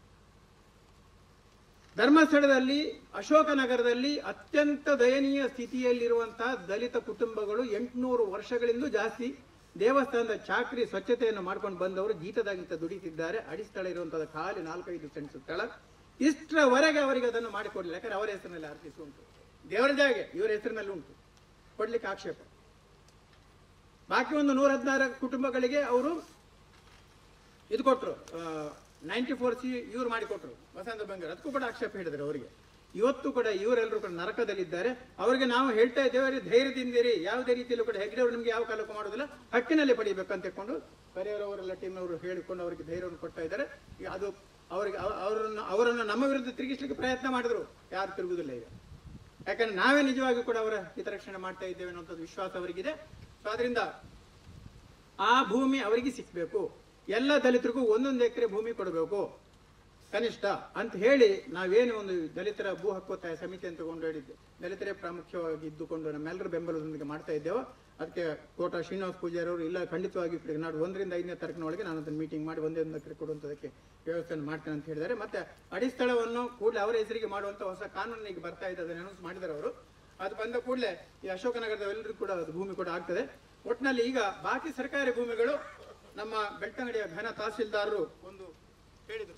ಧರ್ಮಸ್ಥಳದಲ್ಲಿ ಅಶೋಕನಗರದಲ್ಲಿ ಅತ್ಯಂತ ದಯನೀಯ ಸ್ಥಿತಿಯಲ್ಲಿರುವಂತಹ ದಲಿತ ಕುಟುಂಬಗಳು ಎಂಟುನೂರು ವರ್ಷಗಳಿಂದ ಜಾಸ್ತಿ ದೇವಸ್ಥಾನದ ಚಾಕ್ರಿ ಸ್ವಚ್ಛತೆಯನ್ನು ಮಾಡ್ಕೊಂಡು ಬಂದವರು ಗೀತದಾಗಿಂತ ದುಡಿತಿದ್ದಾರೆ ಅಡಿಸ್ಥಳ ಇರುವಂತಹ ಖಾಲಿ ನಾಲ್ಕೈದು ಸೆಂಟ್ ಸ್ಥಳ ಇಷ್ಟರವರೆಗೆ ಅವರಿಗೆ ಅದನ್ನು ಮಾಡಿಕೊಡ್ಲಿಲ್ಲ ಯಾಕಂದ್ರೆ ಅವರ ಹೆಸರಿನಲ್ಲಿ ಆರ್ಟಿಸ್ ಉಂಟು ದೇವರ ಜಾಗೆ ಇವರ ಹೆಸರಿನಲ್ಲಿ ಉಂಟು ಕೊಡ್ಲಿಕ್ಕೆ ಆಕ್ಷೇಪ ಬಾಕಿ ಒಂದು ನೂರ ಹದಿನಾರು ಕುಟುಂಬಗಳಿಗೆ ಅವರು ಇದು ಕೊಟ್ಟರು ನೈಂಟಿ ಫೋರ್ ಸಿ ಇವ್ರು ಮಾಡಿಕೊಟ್ರು ವಸಂತ ಬಂಗಾರ ಅದಕ್ಕೂ ಕೂಡ ಆಕ್ಷೇಪ ಹೇಳಿದ್ರು ಅವರಿಗೆ ಇವತ್ತು ಕೂಡ ಇವರೆಲ್ಲರೂ ಕೂಡ ನರಕದಲ್ಲಿದ್ದಾರೆ ಅವರಿಗೆ ನಾವು ಹೇಳ್ತಾ ಇದ್ದೇವೆ ಅವರಿಗೆ ಧೈರ್ಯದಿಂದಿರಿ ಯಾವುದೇ ರೀತಿಯಲ್ಲೂ ಕೂಡ ಹೆಗ್ಡೆ ಅವರು ನಿಮಗೆ ಯಾವ ಕಾಲಕ್ಕೂ ಮಾಡೋದಿಲ್ಲ ಹಕ್ಕಿನಲ್ಲಿ ಪಡಿಬೇಕು ಅಂತ ಕೊಂಡು ಕರೆಯವರವರೆಲ್ಲ ಟೀಮ್ನವರು ಹೇಳಿಕೊಂಡು ಅವರಿಗೆ ಧೈರ್ಯವನ್ನು ಕೊಡ್ತಾ ಇದ್ದಾರೆ ಈಗ ಅದು ಅವರಿಗೆ ಅವ- ಅವರನ್ನು ಅವರನ್ನು ನಮ್ಮ ವಿರುದ್ಧ ತಿರುಗಿಸ್ಲಿಕ್ಕೆ ಪ್ರಯತ್ನ ಮಾಡಿದ್ರು ಯಾರು ತಿರುಗುದಿಲ್ಲ ಈಗ ಯಾಕಂದ್ರೆ ನಾವೇ ನಿಜವಾಗಿ ಕೂಡ ಅವರ ಹಿತರಕ್ಷಣೆ ಮಾಡ್ತಾ ಇದ್ದೇವೆ ಅನ್ನೋಂಥದ್ದು ವಿಶ್ವಾಸ ಅವರಿಗಿದೆ ಸೊ ಅದರಿಂದ ಆ ಭೂಮಿ ಅವರಿಗೆ ಸಿಕ್ಬೇಕು ಎಲ್ಲ ದಲಿತರಿಗೂ ಒಂದೊಂದು ಎಕರೆ ಭೂಮಿ ಕೊಡಬೇಕು ಕನಿಷ್ಠ ಅಂತ ಹೇಳಿ ನಾವೇನು ಒಂದು ದಲಿತರ ಭೂ ಹಕ್ಕೊತ್ತಾಯ ಸಮಿತಿ ಅಂತ ಕೊಂಡು ಹೇಳಿದ್ದೆ ದಲಿತರೇ ಪ್ರಾಮುಖ್ಯವಾಗಿ ಇದ್ದುಕೊಂಡು ನಮ್ಮೆಲ್ಲರ ಬೆಂಬಲದೊಂದಿಗೆ ಮಾಡ್ತಾ ಇದ್ದೇವೆ ಅದಕ್ಕೆ ಕೋಟ ಶ್ರೀನಿವಾಸ ಪೂಜಾರಿ ಅವರು ಇಲ್ಲ ಖಂಡಿತವಾಗಿ ನಾಡು ಒಂದರಿಂದ ಐದನೇ ತಾರೀಕಿನೊಳಗೆ ನಾನು ಅದನ್ನು ಮೀಟಿಂಗ್ ಮಾಡಿ ಒಂದೇ ಒಂದು ಎಕರೆ ಕೊಡುವಂಥದಕ್ಕೆ ವ್ಯವಸ್ಥೆಯನ್ನು ಮಾಡ್ತೇನೆ ಅಂತ ಹೇಳಿದ್ದಾರೆ ಮತ್ತೆ ಅಡಿಸ್ಥಳವನ್ನು ಕೂಡಲೇ ಅವರ ಹೆಸರಿಗೆ ಮಾಡುವಂತ ಹೊಸ ಕಾನೂನು ಈಗ ಬರ್ತಾ ಇದೆ ಅದನ್ನು ಅನೌನ್ಸ್ ಮಾಡಿದ್ದಾರೆ ಅವರು ಅದು ಬಂದ ಕೂಡಲೇ ಈ ಅಶೋಕನಗರದ ಎಲ್ಲರಿಗೂ ಕೂಡ ಅದು ಭೂಮಿ ಕೂಡ ಆಗ್ತದೆ ಒಟ್ಟಿನಲ್ಲಿ ಈಗ ಬಾಕಿ ಸರ್ಕಾರಿ ಭೂಮಿಗಳು ನಮ್ಮ ಬೆಳ್ತಂಗಡಿಯ ಘನ ತಹಸೀಲ್ದಾರರು ಒಂದು ಹೇಳಿದರು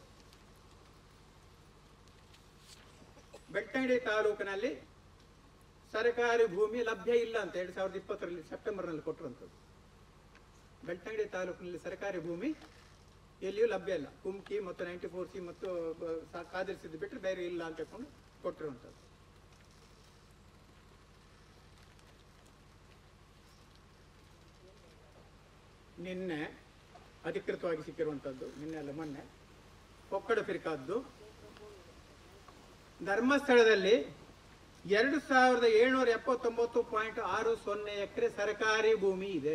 ಬೆಳ್ತಂಗಡಿ ತಾಲೂಕಿನಲ್ಲಿ ಸರ್ಕಾರಿ ಭೂಮಿ ಲಭ್ಯ ಇಲ್ಲ ಅಂತ ಎರಡ್ ಸಾವಿರದ ಇಪ್ಪತ್ತರಲ್ಲಿ ಸೆಪ್ಟೆಂಬರ್ನಲ್ಲಿ ಕೊಟ್ಟಿರುವಂಥದ್ದು ಬೆಳ್ತಂಗಡಿ ತಾಲೂಕಿನಲ್ಲಿ ಸರ್ಕಾರಿ ಭೂಮಿ ಎಲ್ಲಿಯೂ ಲಭ್ಯ ಇಲ್ಲ ಕುಮ್ಕಿ ಮತ್ತು ನೈಂಟಿ ಫೋರ್ ಸಿ ಮತ್ತು ಬ- ಸಾ- ಕಾದಿರಿಸಿದ್ದು ಬಿಟ್ಟರೆ ಬೇರೆ ಇಲ್ಲ ಅಂತ ಹೇಳ್ಕೊಂಡು ಕೊಟ್ಟಿರುವಂಥದ್ದು ನಿನ್ನೆ ಅಧಿಕೃತವಾಗಿ ಸಿಕ್ಕಿರುವಂಥದ್ದು ನಿನ್ನೆ ಅಲ್ಲ ಮೊನ್ನೆ ಒಕ್ಕಡ ಫಿರ್ಕಾದ್ದು ಧರ್ಮಸ್ಥಳದಲ್ಲಿ ಎರಡು ಸಾವಿರದ ಏಳ್ನೂರ ಎಪ್ಪತ್ತೊಂಬತ್ತು ಪಾಯಿಂಟ್ ಆರು ಸೊನ್ನೆ ಎಕರೆ ಸರ್ಕಾರಿ ಭೂಮಿ ಇದೆ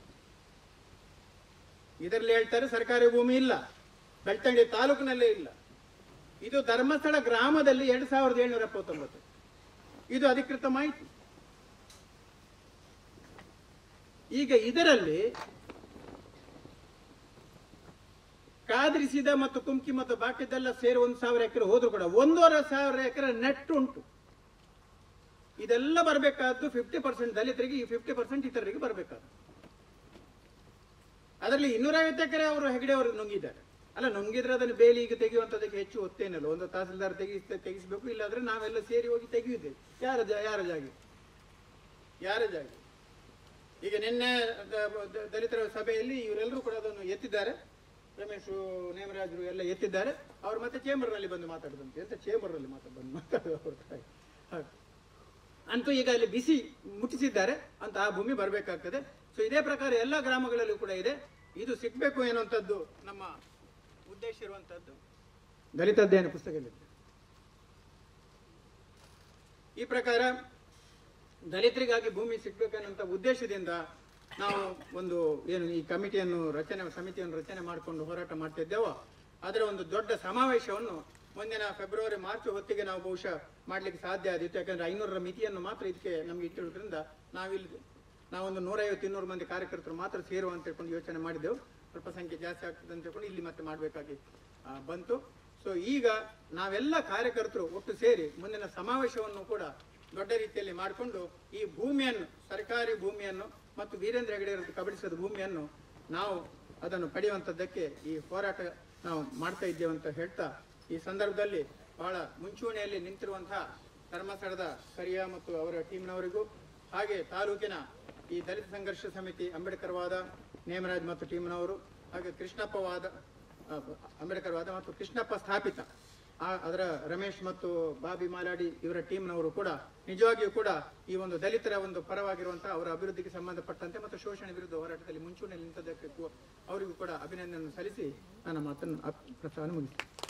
ಇದರಲ್ಲಿ ಹೇಳ್ತಾರೆ ಸರ್ಕಾರಿ ಭೂಮಿ ಇಲ್ಲ ಬೆಳ್ತಂಗಡಿ ತಾಲೂಕಿನಲ್ಲೇ ಇಲ್ಲ ಇದು ಧರ್ಮಸ್ಥಳ ಗ್ರಾಮದಲ್ಲಿ ಎರಡು ಸಾವಿರದ ಏಳ್ನೂರ ಎಪ್ಪತ್ತೊಂಬತ್ತು ಇದು ಅಧಿಕೃತ ಮಾಹಿತಿ ಈಗ ಇದರಲ್ಲಿ ಕಾದಿರಿಸಿದ ಮತ್ತು ಕುಮ್ಕಿ ಮತ್ತು ಬಾಕಿದೆಲ್ಲ ಸೇರಿ ಒಂದು ಸಾವಿರ ಎಕರೆ ಹೋದ್ರು ಕೂಡ ಒಂದೂವರೆ ಸಾವಿರ ಎಕರೆ ನೆಟ್ ಉಂಟು ಇದೆಲ್ಲ ಬರಬೇಕಾದ್ದು ಫಿಫ್ಟಿ ಪರ್ಸೆಂಟ್ ದಲಿತರಿಗೆ ಈ ಫಿಫ್ಟಿ ಪರ್ಸೆಂಟ್ ಇತರರಿಗೆ ಬರಬೇಕಾದ್ದು ಅದರಲ್ಲಿ ಇನ್ನೂರೈವತ್ತು ಎಕರೆ ಅವರು ಹೆಗಡೆ ಅವರು ನುಂಗಿದ್ದಾರೆ ಅಲ್ಲ ನುಂಗಿದ್ರೆ ಅದನ್ನು ಬೇಲಿ ಈಗ ತೆಗೆಯುವಂಥದ್ದಕ್ಕೆ ಹೆಚ್ಚು ಒತ್ತೇನಲ್ಲ ಒಂದು ತಹಸೀಲ್ದಾರ್ ತೆಗಿಸ್ ತೆಗಿಸ್ಬೇಕು ಇಲ್ಲಾಂದ್ರೆ ನಾವೆಲ್ಲ ಸೇರಿ ಹೋಗಿ ತೆಗೆಯುವುದೇ ಯಾರ ಜಾ- ಯಾರ ಜಾಗಿ ಯಾರ ಜಾಗಿ ಈಗ ನಿನ್ನೆ ದ- ದ- ದಲಿತರ ಸಭೆಯಲ್ಲಿ ಇವರೆಲ್ಲರೂ ಕೂಡ ಅದನ್ನು ಎತ್ತಿದ್ದಾರೆ ರಮೇಶ್ ನೇಮರಾಜರು ಎಲ್ಲ ಎತ್ತಿದ್ದಾರೆ ಅವ್ರು ಮತ್ತೆ ಚೇಂಬರ್ನಲ್ಲಿ ಬಂದು ಮಾತಾಡಿದಂತೆ ಎಂತ ಚೇಂಬರ್ನಲ್ಲಿ ಮಾತಾಡ್ ಬಂದು ಮಾತಾಡೋದು ಹಾಗೆ ಅಂತೂ ಈಗ ಅಲ್ಲಿ ಬಿಸಿ ಮುಟ್ಟಿಸಿದ್ದಾರೆ ಅಂತ ಆ ಭೂಮಿ ಬರಬೇಕಾಗ್ತದೆ ಸೊ ಇದೇ ಪ್ರಕಾರ ಎಲ್ಲ ಗ್ರಾಮಗಳಲ್ಲೂ ಕೂಡ ಇದೆ ಇದು ಸಿಗ್ಬೇಕು ಎನ್ನುವಂಥದ್ದು ನಮ್ಮ ಉದ್ದೇಶ ಇರುವಂತಹದ್ದು ದಲಿತ ಅಧ್ಯಯನ ಪುಸ್ತಕದಲ್ಲಿ ಈ ಪ್ರಕಾರ ದಲಿತರಿಗಾಗಿ ಭೂಮಿ ಸಿಗ್ಬೇಕನ್ನಂತ ಉದ್ದೇಶದಿಂದ ನಾವು ಒಂದು ಏನು ಈ ಕಮಿಟಿಯನ್ನು ರಚನೆ ಸಮಿತಿಯನ್ನು ರಚನೆ ಮಾಡಿಕೊಂಡು ಹೋರಾಟ ಮಾಡ್ತಾ ಇದ್ದೇವೋ ಅದರ ಒಂದು ದೊಡ್ಡ ಸಮಾವೇಶವನ್ನು ಮುಂದಿನ ಫೆಬ್ರವರಿ ಮಾರ್ಚ್ ಹೊತ್ತಿಗೆ ನಾವು ಬಹುಶಃ ಮಾಡ್ಲಿಕ್ಕೆ ಸಾಧ್ಯ ಆದಿತ್ತು ಯಾಕಂದ್ರೆ ಐನೂರರ ಮಿತಿಯನ್ನು ಮಾತ್ರ ಇದಕ್ಕೆ ನಮ್ಗೆ ಇಟ್ಟಿರೋದ್ರಿಂದ ನಾವಿಲ್ಲಿ ನಾವೊಂದು ನೂರೈವತ್ತು ಇನ್ನೂರು ಮಂದಿ ಕಾರ್ಯಕರ್ತರು ಮಾತ್ರ ಸೇರುವ ಅಂತ ಹೇಳ್ಕೊಂಡು ಯೋಚನೆ ಮಾಡಿದೆವು ಸ್ವಲ್ಪ ಸಂಖ್ಯೆ ಜಾಸ್ತಿ ಆಗ್ತದೆ ಅಂತ ಹೇಳ್ಕೊಂಡು ಇಲ್ಲಿ ಮತ್ತೆ ಮಾಡಬೇಕಾಗಿ ಬಂತು ಸೊ ಈಗ ನಾವೆಲ್ಲ ಕಾರ್ಯಕರ್ತರು ಒಟ್ಟು ಸೇರಿ ಮುಂದಿನ ಸಮಾವೇಶವನ್ನು ಕೂಡ ದೊಡ್ಡ ರೀತಿಯಲ್ಲಿ ಮಾಡಿಕೊಂಡು ಈ ಭೂಮಿಯನ್ನು ಸರ್ಕಾರಿ ಭೂಮಿಯನ್ನು ಮತ್ತು ವೀರೇಂದ್ರ ಹೆಗಡೆ ಅವರದ್ದು ಕಬಳಿಸಿದ ಭೂಮಿಯನ್ನು ನಾವು ಅದನ್ನು ಪಡೆಯುವಂಥದ್ದಕ್ಕೆ ಈ ಹೋರಾಟ ನಾವು ಮಾಡ್ತಾ ಇದ್ದೇವೆ ಅಂತ ಹೇಳ್ತಾ ಈ ಸಂದರ್ಭದಲ್ಲಿ ಬಹಳ ಮುಂಚೂಣಿಯಲ್ಲಿ ನಿಂತಿರುವಂತಹ ಧರ್ಮಸ್ಥಳದ ಕರಿಯ ಮತ್ತು ಅವರ ಟೀಮ್ನವರಿಗೂ ಹಾಗೆ ತಾಲೂಕಿನ ಈ ದಲಿತ ಸಂಘರ್ಷ ಸಮಿತಿ ಅಂಬೇಡ್ಕರ್ ವಾದ ನೇಮರಾಜ್ ಮತ್ತು ಟೀಮ್ನವರು ಹಾಗೆ ಕೃಷ್ಣಪ್ಪ ವಾದ ಆ, ಅಂಬೇಡ್ಕರ್ ವಾದ ಮತ್ತು ಕೃಷ್ಣಪ್ಪ ಸ್ಥಾಪಿತ ಆ ಅದರ ರಮೇಶ್ ಮತ್ತು ಬಾಬಿ ಮಾಲಾಡಿ ಇವರ ಟೀಮ್ನವರು ಕೂಡ ನಿಜವಾಗಿಯೂ ಕೂಡ ಈ ಒಂದು ದಲಿತರ ಒಂದು ಪರವಾಗಿರುವಂತಹ ಅವರ ಅಭಿವೃದ್ಧಿಗೆ ಸಂಬಂಧಪಟ್ಟಂತೆ ಮತ್ತು ಶೋಷಣೆ ವಿರುದ್ಧ ಹೋರಾಟದಲ್ಲಿ ಮುಂಚೂಣಿಯಲ್ಲಿ ನಿಂತದ್ದಕ್ಕೆ ಕೂ- ಅವರಿಗೂ ಕೂಡ ಅಭಿನಂದನೆ ಸಲ್ಲಿಸಿ ನನ್ನ ಮಾತನ್ನು ಅಪ್- ಪ್ರಸ್ತಾವನೆ ಮುಗಿಸ್ತೇನೆ